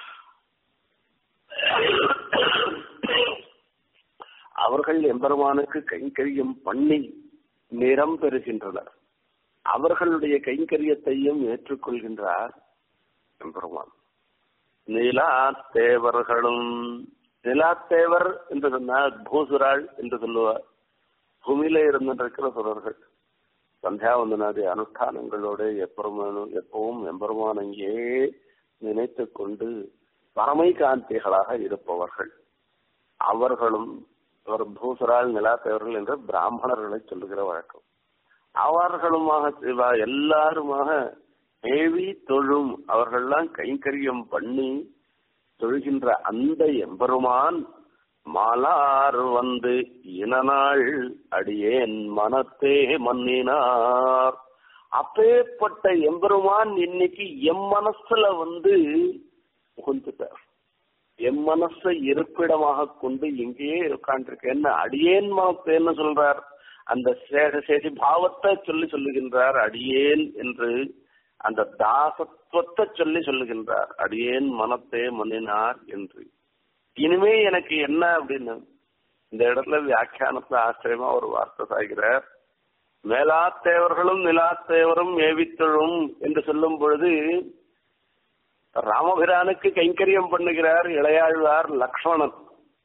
அவர்கள் எம்பெருமானுக்கு கைங்கரியம் பண்ணி நிறம் பெறுகின்றனர் அவர்களுடைய கைங்கரியத்தையும் ஏற்றுக்கொள்கின்றார் எம்பெருமான் நிலாத்தேவர்களும் நிலாத்தேவர் என்று சொன்னால் பூசுராள் என்று சொல்லுவார் பூமியில இருந்திருக்கிற சுரர்கள் சந்தியாவந்தனாதி அனுஷ்டானங்களோடு எப்பெருமானும் எப்பவும் எம்பெருமான் அங்கே நினைத்து கொண்டு பரமை காந்திகளாக இருப்பவர்கள் அவர்களும் ஒரு பூசரால் நிலாத்தேவர்கள் என்று பிராமணர்களை சொல்லுகிற வழக்கம் அவர்களுமாக இவ- எல்லாருமாக தேவி தொழும் அவர்கள்லாம் கைங்கரியம் பண்ணி தொழுகின்ற அந்த எம்பெருமான் மாலார் வந்து இனநாள் அடியேன் மனத்தே மன்னினார் அப்பேற்பட்ட எம்பெருமான் இன்னைக்கு எம் மனசுல வந்து புகுந்துட்டார் என் மனசை இருப்பிடமாக கொண்டு இங்கேயே உட்காந்துருக்க என்ன அடியேன் மனத்தேன்னு சொல்றார் அந்த சேஷ சேஷி பாவத்தை சொல்லி சொல்லுகின்றார் அடியேன் என்று அந்த தாசத்துவத்தை சொல்லி சொல்லுகின்றார் அடியேன் மனத்தே மன்னினார் என்று இனிமே எனக்கு என்ன அப்படின்னு இந்த இடத்துல வியாக்கியானத்துல ஆச்சரியமா ஒரு வார்த்தை சாய்கிறார் மேலாத்தேவர்களும் நிலாத்தேவரும் ஏவித்தழும் என்று சொல்லும் பொழுது ராமபிரானுக்கு கைங்கரியம் பண்ணுகிறார் இளையாழ்வார் லக்ஷ்மணன்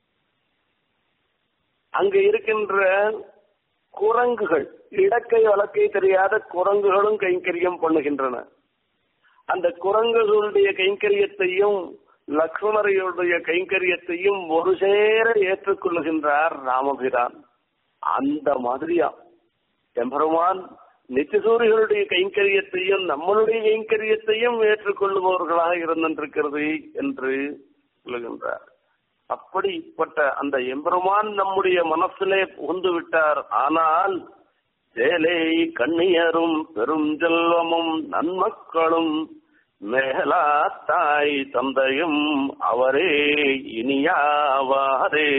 அங்க இருக்கின்ற குரங்குகள் இடக்கை வழக்கை தெரியாத குரங்குகளும் கைங்கரியம் பண்ணுகின்றன அந்த குரங்குகளுடைய கைங்கரியத்தையும் லக்ஷ்மணரையுடைய கைங்கரியத்தையும் ஒரு சேர ஏற்றுக்கொள்ளுகின்றார் ராமபிரான் அந்த மாதிரியா எம்பெருமான் நித்திசூரிகளுடைய கைங்கரியத்தையும் நம்மளுடைய கைங்கரியத்தையும் ஏற்றுக்கொள்ளுபவர்களாக இருந்திருக்கிறது என்று சொல்லுகின்றார் அப்படிப்பட்ட அந்த எம்பெருமான் நம்முடைய மனசிலே புகுந்து விட்டார் ஆனால் சேலை கண்ணியரும் பெரும் செல்வமும் நன்மக்களும் மேலா தாய் தந்தையும் அவரே இனியாவாரே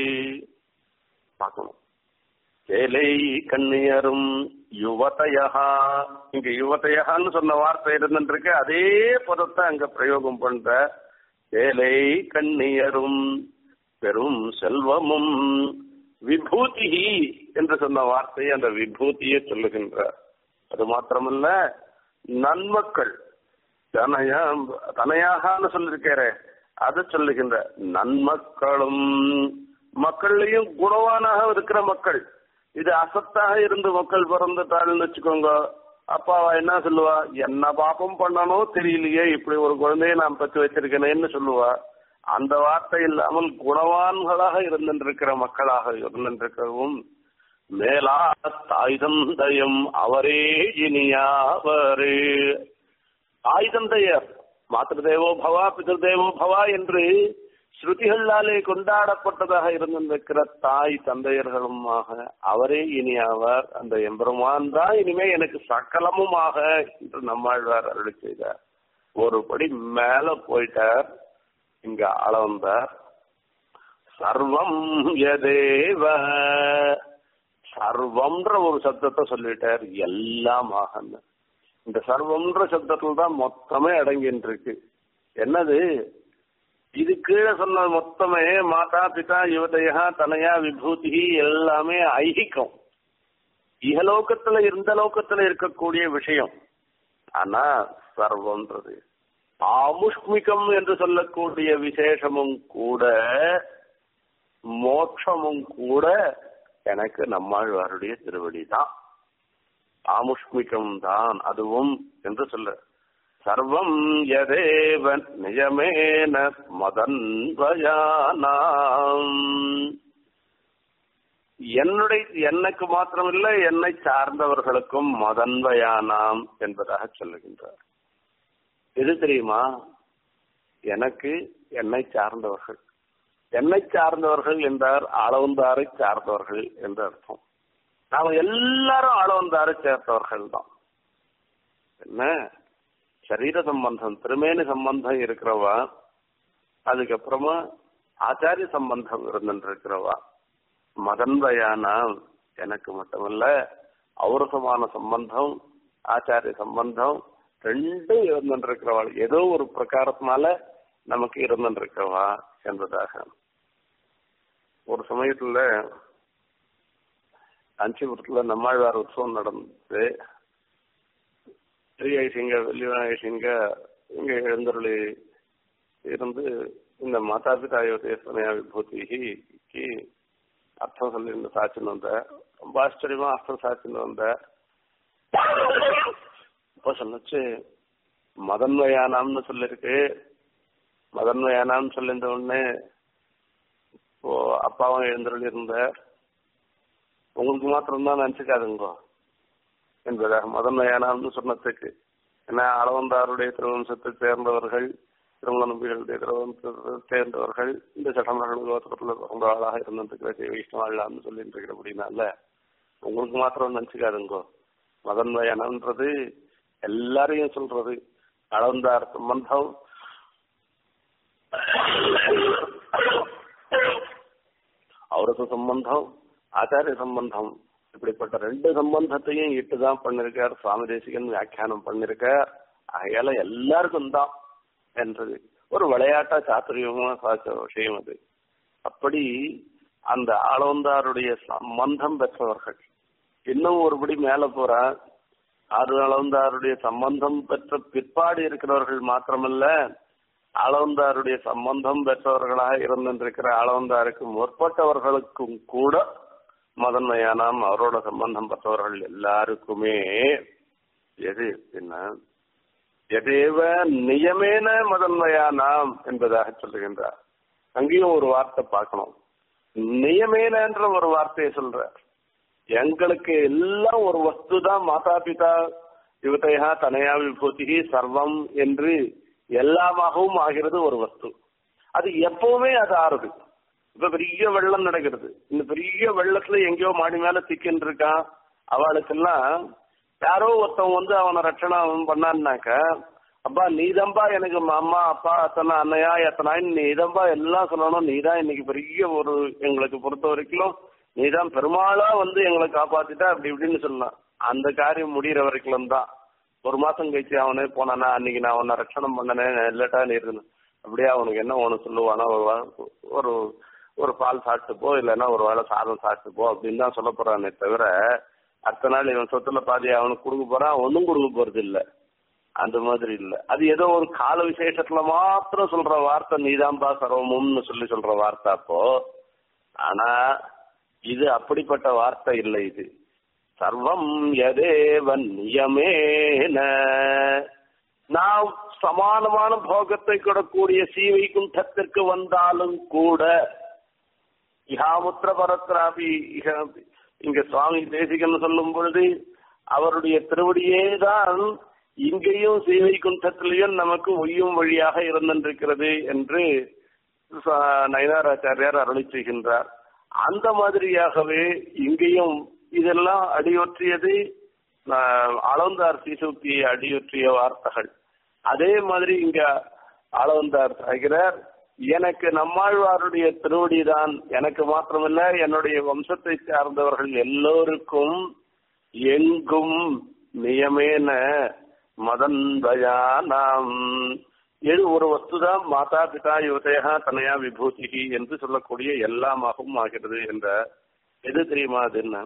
பார்க்கணும் சேலை கண்ணியரும் யுவதையா இங்க யுவதையான்னு சொன்ன வார்த்தை இருந்துருக்கு அதே பதத்தை அங்க பிரயோகம் பண்ற சேலை கண்ணியரும் பெரும் செல்வமும் விபூதி என்று சொன்ன வார்த்தை அந்த விபூதியை சொல்லுகின்றார் அது மாத்திரமல்ல நன்மக்கள் தனயா தனையாகான்னு சொல்லிருக்காரு அது சொல்லுகின்ற நன்மக்களும் மக்கள்லயும் குணவானாக இருக்கிற மக்கள் இது அசத்தாக இருந்து மக்கள் பிறந்துட்டாள்னு வச்சுக்கோங்க அப்பாவா என்ன சொல்லுவா என்ன பாப்பம் பண்ணணும் தெரியலையே இப்படி ஒரு குழந்தைய நான் பத்தி வச்சிருக்கேனேன்னு சொல்லுவா அந்த வார்த்தை இல்லாமல் குணவான்களாக இருந்திருக்கிற மக்களாக இருந்திருக்கவும் மேலா தாய் தந்தையும் அவரே இனியாவரே தாய் தந்தையர் மாத்திருதேவோ பவா பிதர்தேவோ பவா என்று ஸ்ருதிகளாலே கொண்டாடப்பட்டதாக இருந்திருக்கிற தாய் தந்தையர்களுமாக அவரே இனி அவர் அந்த எம்பெருமான் தான் இனிமே எனக்கு சகலமுமாக என்று நம்மாழ்வார் அருளி செய்தார் ஒரு படி மேல போயிட்டார் இங்க ஆள வந்தார் சர்வம் யதேவ சர்வம்ன்ற ஒரு சப்தத்தை சொல்லிட்டார் எல்லாமாக இந்த சர்வம்ன்ற சப்தத்துல தான் மொத்தமே அடங்கின்னு இருக்கு என்னது இது கீழே சொன்ன மொத்தமே மாதா பிதா யுவதையா தனையா விபூதி எல்லாமே ஐகிக்கம் இகலோகத்துல இந்த லோகத்துல இருக்கக்கூடிய விஷயம் ஆனா சர்வம்ன்றது ஆமுஷ்மிகம் என்று சொல்லக்கூடிய விசேஷமும் கூட மோட்சமும் கூட எனக்கு நம்மாழ்வாருடைய திருவடி தான் ஆமுஷ்மிகம் தான் அதுவும் என்று சொல்ல சர்வம் யதேவ நிஜமேன மதன்வயானாம் என்னுடைய எனக்கு மாத்திரமில்லை என்னை சார்ந்தவர்களுக்கும் மதன்வயானாம் என்பதாக சொல்லுகின்றார் எது தெரியுமா எனக்கு என்னை சார்ந்தவர்கள் என்னை சார்ந்தவர்கள் என்றார் அளவந்தாரை சார்ந்தவர்கள் என்று அர்த்தம் நாம எல்லாரும் அளவந்தாரை சேர்ந்தவர்கள் தான் என்ன சரீர சம்பந்தம் திருமேனி சம்பந்தம் இருக்கிறவா அதுக்கப்புறமா ஆச்சாரிய சம்பந்தம் இருந்துருக்கிறவா மதன்வயானா எனக்கு மட்டுமல்ல அவரசமான சம்பந்தம் ஆச்சாரிய சம்பந்தம் ரெண்டும் இருந்துருக்கிறவள் ஏதோ ஒரு பிரகாரத்தினால நமக்கு இருந்துருக்கிறவா என்பதாக ஒரு சமயத்துல காஞ்சிபுரத்துல நம்மாழ்வார் உற்சவம் நடந்தது பெரிய ஐசிங்க வெள்ளி ஐசிங்க இங்க எழுந்தருளி இருந்து இந்த மாதா பிதா யோதேஸ்வனையா விபூதிக்கு அர்த்தம் சொல்லி இந்த சாட்சின்னு வந்த ரொம்ப ஆச்சரியமா அர்த்தம் சாட்சின்னு வந்த இப்போ சொன்னச்சு மதன்வயானாம்னு சொல்லிருக்கு மதன்வயானாம்னு சொல்லியிருந்த உடனே இப்போ அப்பாவும் எழுந்தருளி இருந்த உங்களுக்கு மாத்திரம் தான் நினைச்சுக்காதுங்கோ என்பதாக மதன்வயானாம்னு சொன்னதுக்கு ஏன்னா அளவந்தாருடைய திருவம்சத்தை சேர்ந்தவர்கள் திருமண நம்பிகளுடைய திருவம்சத்தை சேர்ந்தவர்கள் இந்த சட்டமன்ற கோத்திரத்தில் பிறந்த ஆளாக இருந்திருக்கிற ஸ்ரீ வைஷ்ணவாள்லாம்னு சொல்லிட்டு இருக்கிற அப்படின்னால உங்களுக்கு மாத்திரம் நினைச்சுக்காதுங்கோ மதன்வயனன்றது எல்லாரையும் சொல்றது அளவந்தார் சம்பந்தம் அவரது சம்பந்தம் ஆச்சாரிய சம்பந்தம் இப்படிப்பட்ட ரெண்டு சம்பந்தத்தையும் இட்டுதான் பண்ணிருக்கார் சுவாமி தேசிகன் வியாக்கியானம் பண்ணிருக்கார் ஆகையால எல்லாருக்கும் தான் என்றது ஒரு விளையாட்டா சாத்துரியமா சாச்ச விஷயம் அது அப்படி அந்த ஆளவந்தாருடைய சம்பந்தம் பெற்றவர்கள் இன்னும் ஒருபடி மேல போறா ஆறு அளவந்தாருடைய சம்பந்தம் பெற்ற பிற்பாடு இருக்கிறவர்கள் மாத்திரமல்ல அளவந்தாருடைய சம்பந்தம் பெற்றவர்களாக இருந்திருக்கிற அளவந்தாருக்கு முற்பட்டவர்களுக்கும் கூட மதன்மையானாம் அவரோட சம்பந்தம் பெற்றவர்கள் எல்லாருக்குமே எது என்ன எதேவ நியமேன மதன்மையானாம் என்பதாக சொல்லுகின்றார் அங்கேயும் ஒரு வார்த்தை பார்க்கணும் நியமேனன்ற ஒரு வார்த்தையை சொல்ற எங்களுக்கு எல்லாம் ஒரு வஸ்து தான் மாதா பிதா யுவதையா தனையா விபூதி சர்வம் என்று எல்லாமாகவும் ஆகிறது ஒரு வஸ்து அது எப்பவுமே அது ஆறுது இப்ப பெரிய வெள்ளம் நடக்கிறது இந்த பெரிய வெள்ளத்துல எங்கேயோ மாடி மேல சிக்கின்னு இருக்கான் அவளுக்கெல்லாம் யாரோ ஒருத்தன் வந்து அவனை ரட்சணம் பண்ணான்னாக்க அப்பா நீதம்பா எனக்கு அம்மா அப்பா அத்தனை அண்ணையா எத்தனாயின்னு நீதம்பா எல்லாம் சொல்லணும் நீதான் இன்னைக்கு பெரிய ஒரு எங்களுக்கு பொறுத்த வரைக்கும் நீதான் பெருமாளா வந்து எங்களை காப்பாத்திட்டா அப்படி இப்படின்னு சொல்லலாம் அந்த காரியம் முடிகிற வரைக்கும் தான் ஒரு மாசம் கழிச்சு அவனே போனானா அன்னைக்கு நான் உன்னை ரட்சணம் பண்ணனேன் இல்லட்டா நீ இருக்கணும் அப்படியே அவனுக்கு என்ன ஒண்ணு சொல்லுவானா ஒரு வா- ஒரு ஒரு பால் சாப்பிட்டு போ இல்லைன்னா ஒரு வேளை சாதம் சாப்பிட்டு போ அப்படின்னு தான் சொல்ல போறானே தவிர அடுத்த நாள் இவன் சொத்துல பாதி அவனுக்கு கொடுக்க போறான் ஒன்னும் கொடுக்க போறது இல்ல அந்த மாதிரி இல்ல அது ஏதோ ஒரு கால விசேஷத்துல மாத்திரம் சொல்ற வார்த்தை நீதான்பா சர்வமும்னு சொல்லி சொல்ற வார்த்தை அப்போ ஆனா இது அப்படிப்பட்ட வார்த்தை இல்லை இது சர்வம் யதேவன் நியமேன நாம் சமானமான போகத்தை கொடக்கூடிய சீவைகுண்டத்திற்கு வந்தாலும் கூட இஹாமுத்திர பரத்ராபி இஹ இங்க சுவாமி தேசிகன் சொல்லும் பொழுது அவருடைய திருவடியே தான் இங்கேயும் சீவைகுண்டத்திலையும் நமக்கு ஒய்யும் வழியாக இருந்திருக்கிறது என்று ச- நயினாராச்சாரியார் அருளி செய்கின்றார் அந்த மாதிரியாகவே இங்கேயும் இதெல்லாம் அடியொற்றியது ஆஹ், அளவந்தார் சீசுக்தியை அடியொற்றிய வார்த்தைகள் அதே மாதிரி இங்க அளவந்தார் சாகிறார் எனக்கு நம்மாழ்வாருடைய திருவடிதான் எனக்கு மாத்திரமல்ல என்னுடைய வம்சத்தை சார்ந்தவர்கள் எல்லோருக்கும் எங்கும் நியமேன மதந்தயானாம் எது ஒரு வஸ்துதான் மாதா பிதா யுவதையா தனையா விபூதி என்று சொல்லக்கூடிய எல்லாமாகவும் ஆகிறது என்ற எது தெரியுமா அது என்ன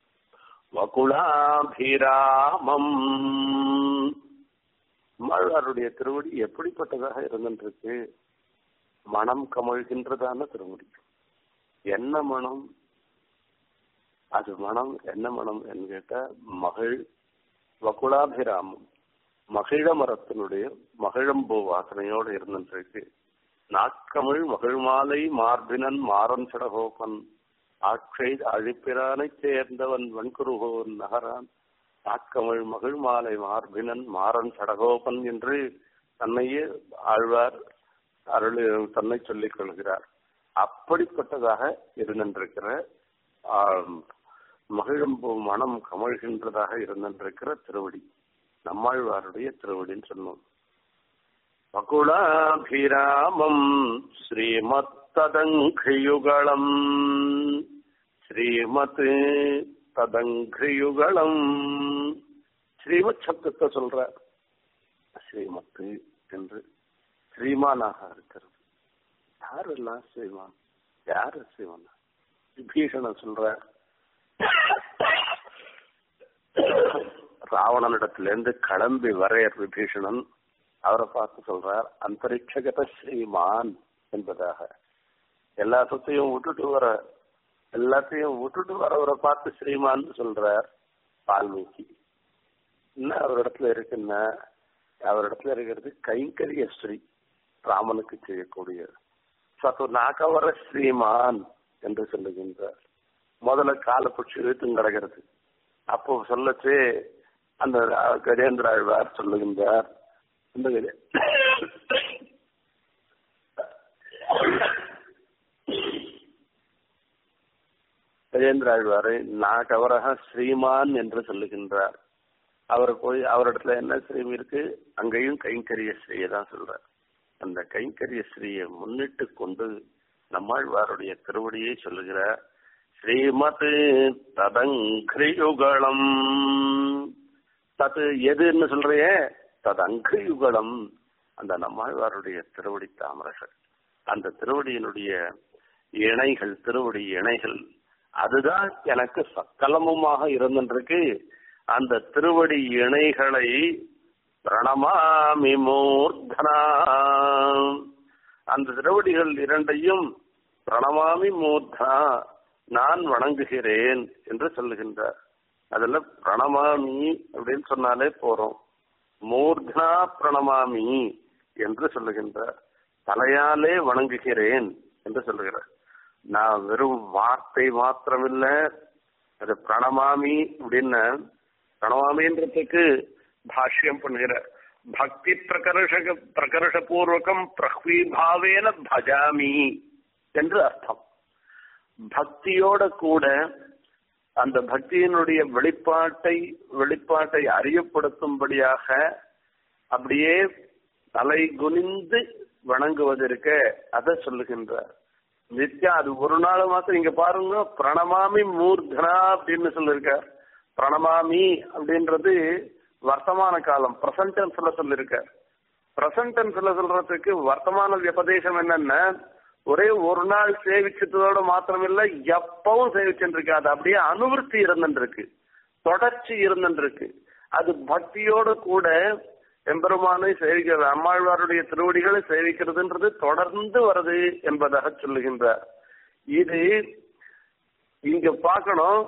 வகுலாபிராமம் மாழ்வாருடைய திருவடி எப்படிப்பட்டதாக இருந்திருக்கு மனம் கமழ்கின்றதான திருவடி என்ன மனம் அது மனம் என்ன மனம் என்று கேட்டா மகிழ் வகுலாபிராமம் மகிழ மரத்தினுடைய மகிழம்பூ வாசனையோடு இருந்திருக்கு நாட்கமிழ் மகிழ் மாலை மார்பினன் மாறன் சடகோபன் ஆட்சை அழிப்பிரானைச் சேர்ந்தவன் வன்குருகோன் நகரான் நாட்கமிழ் மகிழ் மாலை மார்பினன் மாறன் சடகோபன் என்று தன்னையே ஆழ்வார் அருள் தன்னை சொல்லிக் கொள்கிறார் அப்படிப்பட்டதாக இருந்திருக்கிற மகிழம்பூ மனம் கமழ்கின்றதாக இருந்திருக்கிற திருவடி நம்மாழ்வாருடைய திருவடின்னு சொன்னோம் பகுலாபிராமம் ஸ்ரீமத் ததங்கியுகளம் ஸ்ரீமத் ததங்கியுகளம் ஸ்ரீமத் சப்தத்தை சொல்ற ஸ்ரீமத்து என்று ஸ்ரீமானாக இருக்கிறது யாரெல்லாம் ஸ்ரீமான் யாரு ஸ்ரீமான் விபீஷணன் சொல்ற ராவணனிடத்திலிருந்து கிளம்பி வரையர் விபீஷணன் அவரை பார்த்து சொல்றார் அந்தரிக்ஷகத ஸ்ரீமான் என்பதாக எல்லா சொத்தையும் விட்டுட்டு வர எல்லாத்தையும் விட்டுட்டு வரவரை பார்த்து ஸ்ரீமான் சொல்றார் வால்மீகி இன்னும் அவரிடத்துல இருக்குன்னா அவரிடத்துல இருக்கிறது கைங்கரிய ஸ்ரீ ராமனுக்கு செய்யக்கூடிய சத்து நாகவர ஸ்ரீமான் என்று சொல்லுகின்றார் முதல்ல காலை பிடிச்சி இழுத்தும் கிடக்கிறது அப்போ சொல்லச்சு அந்த கஜேந்திர ஆழ்வார் சொல்லுகின்றார் இந்த கஜே கஜேந்திர ஆழ்வாரை நாகவரக ஸ்ரீமான் என்று சொல்லுகின்றார் அவர் போய் அவரிடத்துல என்ன ஸ்ரீ இருக்கு அங்கேயும் கைங்கரிய ஸ்ரீயை தான் சொல்றார் அந்த கைங்கரிய ஸ்ரீயை முன்னிட்டு கொண்டு நம்மாழ்வாருடைய திருவடியை சொல்லுகிறார் ஸ்ரீமத் ததங்கிரியுகளம் தது எதுன்னு சொல்றியே ததங்கிரியுகளம் அந்த நம்மாழ்வாருடைய திருவடி தாமரர்கள் அந்த திருவடியினுடைய இணைகள் திருவடி இணைகள் அதுதான் எனக்கு சக்கலமுமாக இருந்திருக்கு அந்த திருவடி இணைகளை பிரணமாமி மூர்தனா அந்த திருவடிகள் இரண்டையும் பிரணமாமி மூர்தனா நான் வணங்குகிறேன் என்று சொல்லுகின்றார் அதுல பிரணமாமி அப்படின்னு சொன்னாலே போறோம் மூர்தனா பிரணமாமி என்று சொல்லுகின்றார் தலையாலே வணங்குகிறேன் என்று சொல்லுகிறார் நான் வெறும் வார்த்தை மாத்திரமில்ல அது பிரணமாமி அப்படின்னு பிரணமாமின்றதுக்கு பாஷ்யம் பண்ணுகிற பக்தி பிரகர்ஷ பிரகர்ஷபூர்வகம் பிரஹ்வீபாவேன பஜாமி என்று அர்த்தம் பக்தியோட கூட அந்த பக்தியினுடைய வெளிப்பாட்டை வெளிப்பாட்டை அறியப்படுத்தும்படியாக அப்படியே தலை குனிந்து வணங்குவதற்க அதை சொல்லுகின்றார் நித்யா அது ஒரு நாள் மாத்திரம் இங்க பாருங்க பிரணமாமி மூர்தனா அப்படின்னு சொல்லிருக்கார் பிரணமாமி அப்படின்றது வர்த்தமான காலம் பிரசன்ட் டென்ஸ்ல சொல்லிருக்கார் பிரசன்ட் டென்ஸ்ல சொல்றதுக்கு வர்த்தமான வியபதேசம் என்னன்னா ஒரே ஒரு நாள் சேவிச்சதோட மாத்திரமில்ல எப்பவும் சேவிச்சுருக்கு அது அப்படியே அனுவர்த்தி இருந்துருக்கு தொடர்ச்சி இருந்துருக்கு அது பக்தியோட கூட எம்பெருமானை சேவிக்கிறது அம்மாழ்வாருடைய திருவடிகளை சேவிக்கிறதுன்றது தொடர்ந்து வருது என்பதாக சொல்லுகின்றார் இது இங்க பார்க்கணும்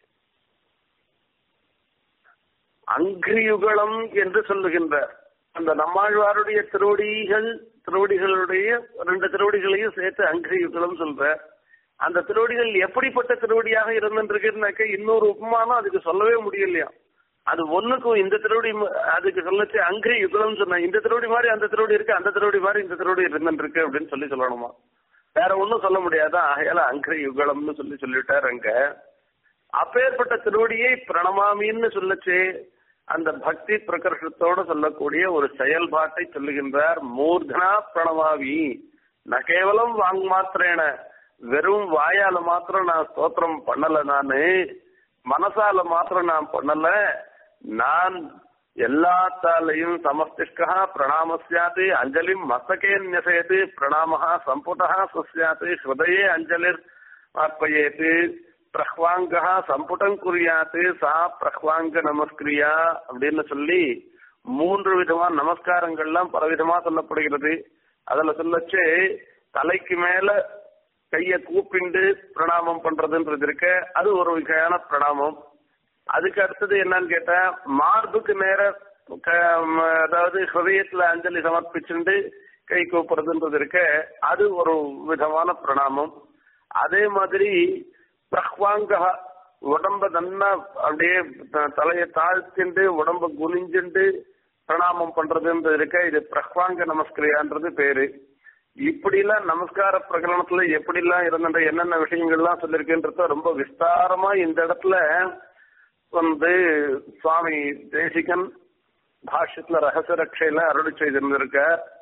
அங்கிரியுகளம் என்று சொல்லுகின்றார் அந்த நம்மாழ்வாருடைய திருவடிகள் திருவடிகளுடைய ரெண்டு திருவடிகளையும் சேர்த்து அங்கிரியுகளம் சொல்ற அந்த திருவடிகள் எப்படிப்பட்ட திருவடியாக இருந்துருக்குனாக்க இன்னொரு உபமானம் அதுக்கு சொல்லவே முடியலையா அது ஒண்ணுக்கும் இந்த திருவடி அதுக்கு சொல்லச்சு அங்கிரி யுகம்னு சொன்ன இந்த திருவடி மாதிரி அந்த திருவடி இருக்கு அந்த திருவடி மாதிரி இந்த திருவடி இருந்துருக்கு அப்படின்னு சொல்லி சொல்லணுமா வேற ஒண்ணும் சொல்ல முடியாதா ஆகையால அங்கிரி யுகலம்னு சொல்லி சொல்லிட்டாரு அங்க அப்பேற்பட்ட திருவடியை பிரணமாமின்னு சொல்லச்சு அந்த பக்தி பிரகர்ஷத்தோட சொல்லக்கூடிய ஒரு செயல்பாட்டை சொல்லுகின்றார் மூர்தனா பிரணமாவி ந கேவலம் வாங் மாத்திரேன வெறும் வாயால மாத்திரம் நான் ஸ்தோத்திரம் பண்ணல நானு மனசால மாத்திரம் நான் பண்ணல நான் எல்லாத்தாலையும் சமஸ்திஷ்கா பிரணாமஸ்யாத் அஞ்சலிம் மஸ்தகே நியசயத்து பிரணாமஹா சம்புடா சுஸ்யாத் ஹிருதயே அஞ்சலிர் ஆர்ப்பயேத்து பிரஹ்வாங்கா சம்புடம் குறியாத்து சா பிரஹ்வாங்க நமஸ்கிரியா அப்படின்னு சொல்லி மூன்று விதமான நமஸ்காரங்கள்லாம் பலவிதமா சொல்லப்படுகிறது அதுல சொல்லச்சு தலைக்கு மேல கைய கூப்பிண்டு பிரணாமம் பண்றதுன்றது இருக்க அது ஒரு வகையான பிரணாமம் அதுக்கு அடுத்தது என்னன்னு கேட்டா மார்புக்கு நேர க- ம, அதாவது ஹிருதயத்துல அஞ்சலி சமர்ப்பிச்சுண்டு கை கூப்புறதுன்றது இருக்க அது ஒரு விதமான பிரணாமம் அதே மாதிரி பிரஹ்வாங்க உடம்ப நன்னா அப்படியே த- தலையை தாழ்த்திண்டு உடம்ப குனிஞ்சுண்டு பிரணாமம் பண்றதுன்றது இருக்க இது பிரஹ்வாங்க நமஸ்கிரியான்றது பேரு இப்படிலாம் நமஸ்கார பிரகரணத்துல எப்படிலாம் இருந்த என்னென்ன விஷயங்கள்லாம் சொல்லிருக்குன்றத ரொம்ப விஸ்தாரமா இந்த இடத்துல வந்து சுவாமி தேசிகன் பாஷ்யத்துல ரகசிய ரட்சையில அருளி செய்திருந்திருக்க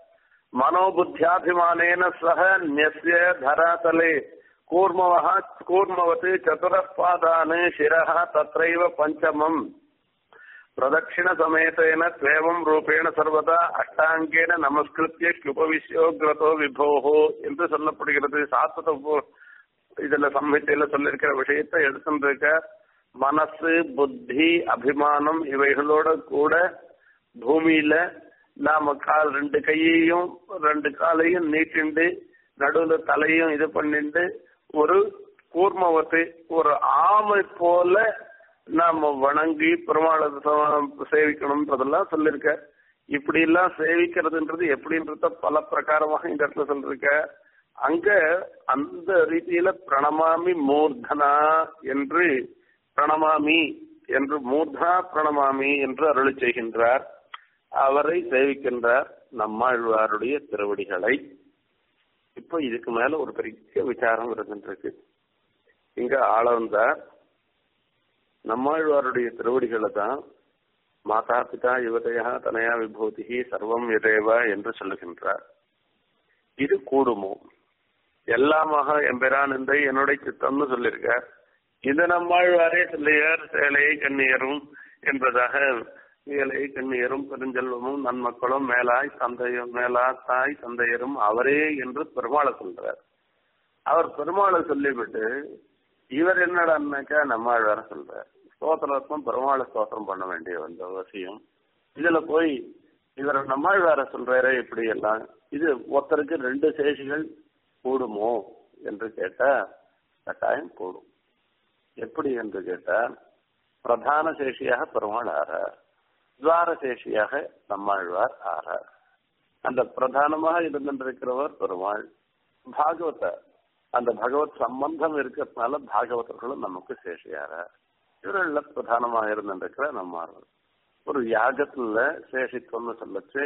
மனோபுத்தியாபிமானேன சக நியஸ்ய தராதலே கூர்மவः கூர்மவத் சதுரப்பாதானு சிரः தத்ரைவ பஞ்சமம் பிரதட்சிண சமேதேன துவேவம் ரூபேண சர்வதா அஷ்டாங்கேன நமஸ்கிருத்திய உபவிஷ்யோகிரதோ விபோஹோ என்று சொல்லப்படுகிறது சாஸ்வத பு- இதுல சம்ஹிதையில சொல்லிருக்கிற விஷயத்தை எடுத்துருக்க மனசு புத்தி அபிமானம் இவைகளோட கூட பூமியில நாம கால் ரெண்டு கையையும் ரெண்டு காலையும் நீட்டிண்டு நடுவுல தலையும் இது பண்ணிண்டு ஒரு கூர்மவத்தை ஒரு ஆமை போல நாம வணங்கி பெருமாளை ச- சேவிக்கணும்ன்றதெல்லாம் சொல்லிருக்க இப்படி எல்லாம் சேவிக்கிறதுன்றது எப்படின்றத பல பிரகாரமாக இந்த இடத்துல சொல்லிருக்க அங்க அந்த ரீதியில பிரணமாமி மூர்தனா என்று பிரணமாமி என்று மூர்தனா பிரணமாமி என்று அருளி செய்கின்றார் அவரை சேவிக்கின்றார் நம்மாழ்வாருடைய திருவடிகளை இப்போ இதுக்கு மேல ஒரு பெரிய விசாரம் இருந்துருக்கு இங்க ஆளவந்தார் நம்மாழ்வாருடைய திருவடிகளை தான் மாதா பிதா யுவதையா தனயா விபூதி சர்வம் இதேவ என்று சொல்லுகின்றார் இது கூடுமோ எல்லாமாக எம்பெரான் இந்த என்னுடைய சித்தம்னு சொல்லியிருக்கார் இது நம்மாழ்வாரே சொல்லியார் சேலையை கண்ணியரும் என்பதாக ஏழை கண்ணியரும் பெருஞ்செல்வமும் நன்மக்களும் மேலாய் தந்தையும் மேலா தாய் தந்தையரும் அவரே என்று பெருமாளை சொல்றார் அவர் பெருமாளை சொல்லிவிட்டு இவர் என்னடான்னாக்கா நம்மாழ்வார சொல்றார் ஸ்தோத்திரத்தும் பெருமாளை ஸ்தோத்திரம் பண்ண வேண்டிய வந்த அவசியம் இதுல போய் இவர் நம்மாழ்வார சொல்றாரே இப்படி எல்லாம் இது ஒருத்தருக்கு ரெண்டு சேஷிகள் கூடுமோ என்று கேட்டா கட்டாயம் கூடும் எப்படி என்று கேட்டால் பிரதான சேஷியாக பெருமாள் ஆறார் துவார சேஷியாக நம்மாழ்வார் ஆறார் அந்த பிரதானமாக இருந்திருக்கிறவர் பெருமாள் பாகவத அந்த பகவத் சம்பந்தம் இருக்கிறதுனால பாகவதர்களும் நமக்கு சேஷியாரார் இவர்கள பிரதானமாக இருந்திருக்கிற நம்மாழ்வார் ஒரு யாகத்துல சேஷித்துவம்னு சொல்லச்சு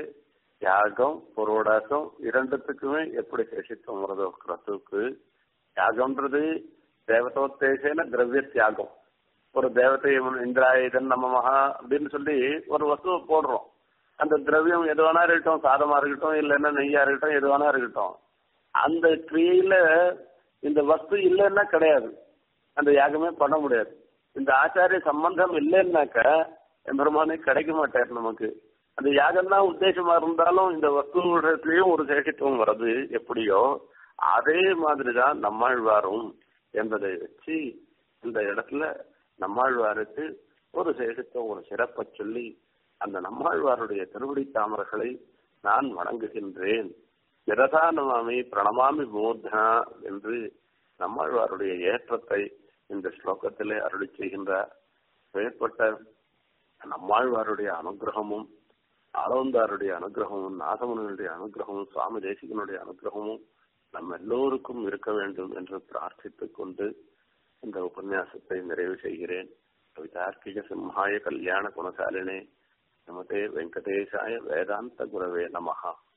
யாகம் பொருளாசம் இரண்டுத்துக்குமே எப்படி சேஷித்துவம் வருதோ கிரத்துக்கு யாகம்ன்றது தேவதோத்தேசேன திரவிய தியாகம் ஒரு தேவதை இந்திராயுதன் நம்ம மகா அப்படின்னு சொல்லி ஒரு வஸ்துவை போடுறோம் அந்த திரவியம் எது வேணா இருக்கட்டும் சாதமா இருக்கட்டும் இல்லைன்னா நெய்யா இருக்கட்டும் எது வேணா இருக்கட்டும் அந்த கிரியையில இந்த வஸ்து இல்லைன்னா கிடையாது அந்த யாகமே பண்ண முடியாது இந்த ஆச்சாரிய சம்பந்தம் இல்லைன்னாக்க பெருமானே கிடைக்க மாட்டார் நமக்கு அந்த யாகம் தான் உத்தேசமா இருந்தாலும் இந்த வஸ்துலயும் ஒரு சேஷத்துவம் வருது எப்படியோ அதே மாதிரிதான் நம்மாழ்வாரும் என்பதை வச்சு இந்த இடத்துல நம்மாழ்வாருக்கு ஒரு சேஷத்துவம் ஒரு சிறப்பை சொல்லி அந்த நம்மாழ்வாருடைய திருவடி தாமரைகளை நான் வணங்குகின்றேன் நிரதானமாமி பிரணமாமி மூர்தனா என்று நம்மாழ்வாருடைய ஏற்றத்தை இந்த ஸ்லோகத்திலே அருளி செய்கின்றார் மேற்பட்ட நம்மாழ்வாருடைய அனுகிரகமும் ஆளவந்தாருடைய அனுகிரகமும் நாகமனுடைய அனுகிரகமும் சுவாமி தேசிகனுடைய அனுகிரகமும் நம்ம எல்லோருக்கும் இருக்க வேண்டும் என்று பிரார்த்தித்துக் கொண்டு இந்த உபன்யாசத்தை நிறைவு செய்கிறேன் கவிதார்க்கிக சிம்ஹாய கல்யாண குணசாலினே நமதே வெங்கடேசாய வேதாந்த குரவே நமஹா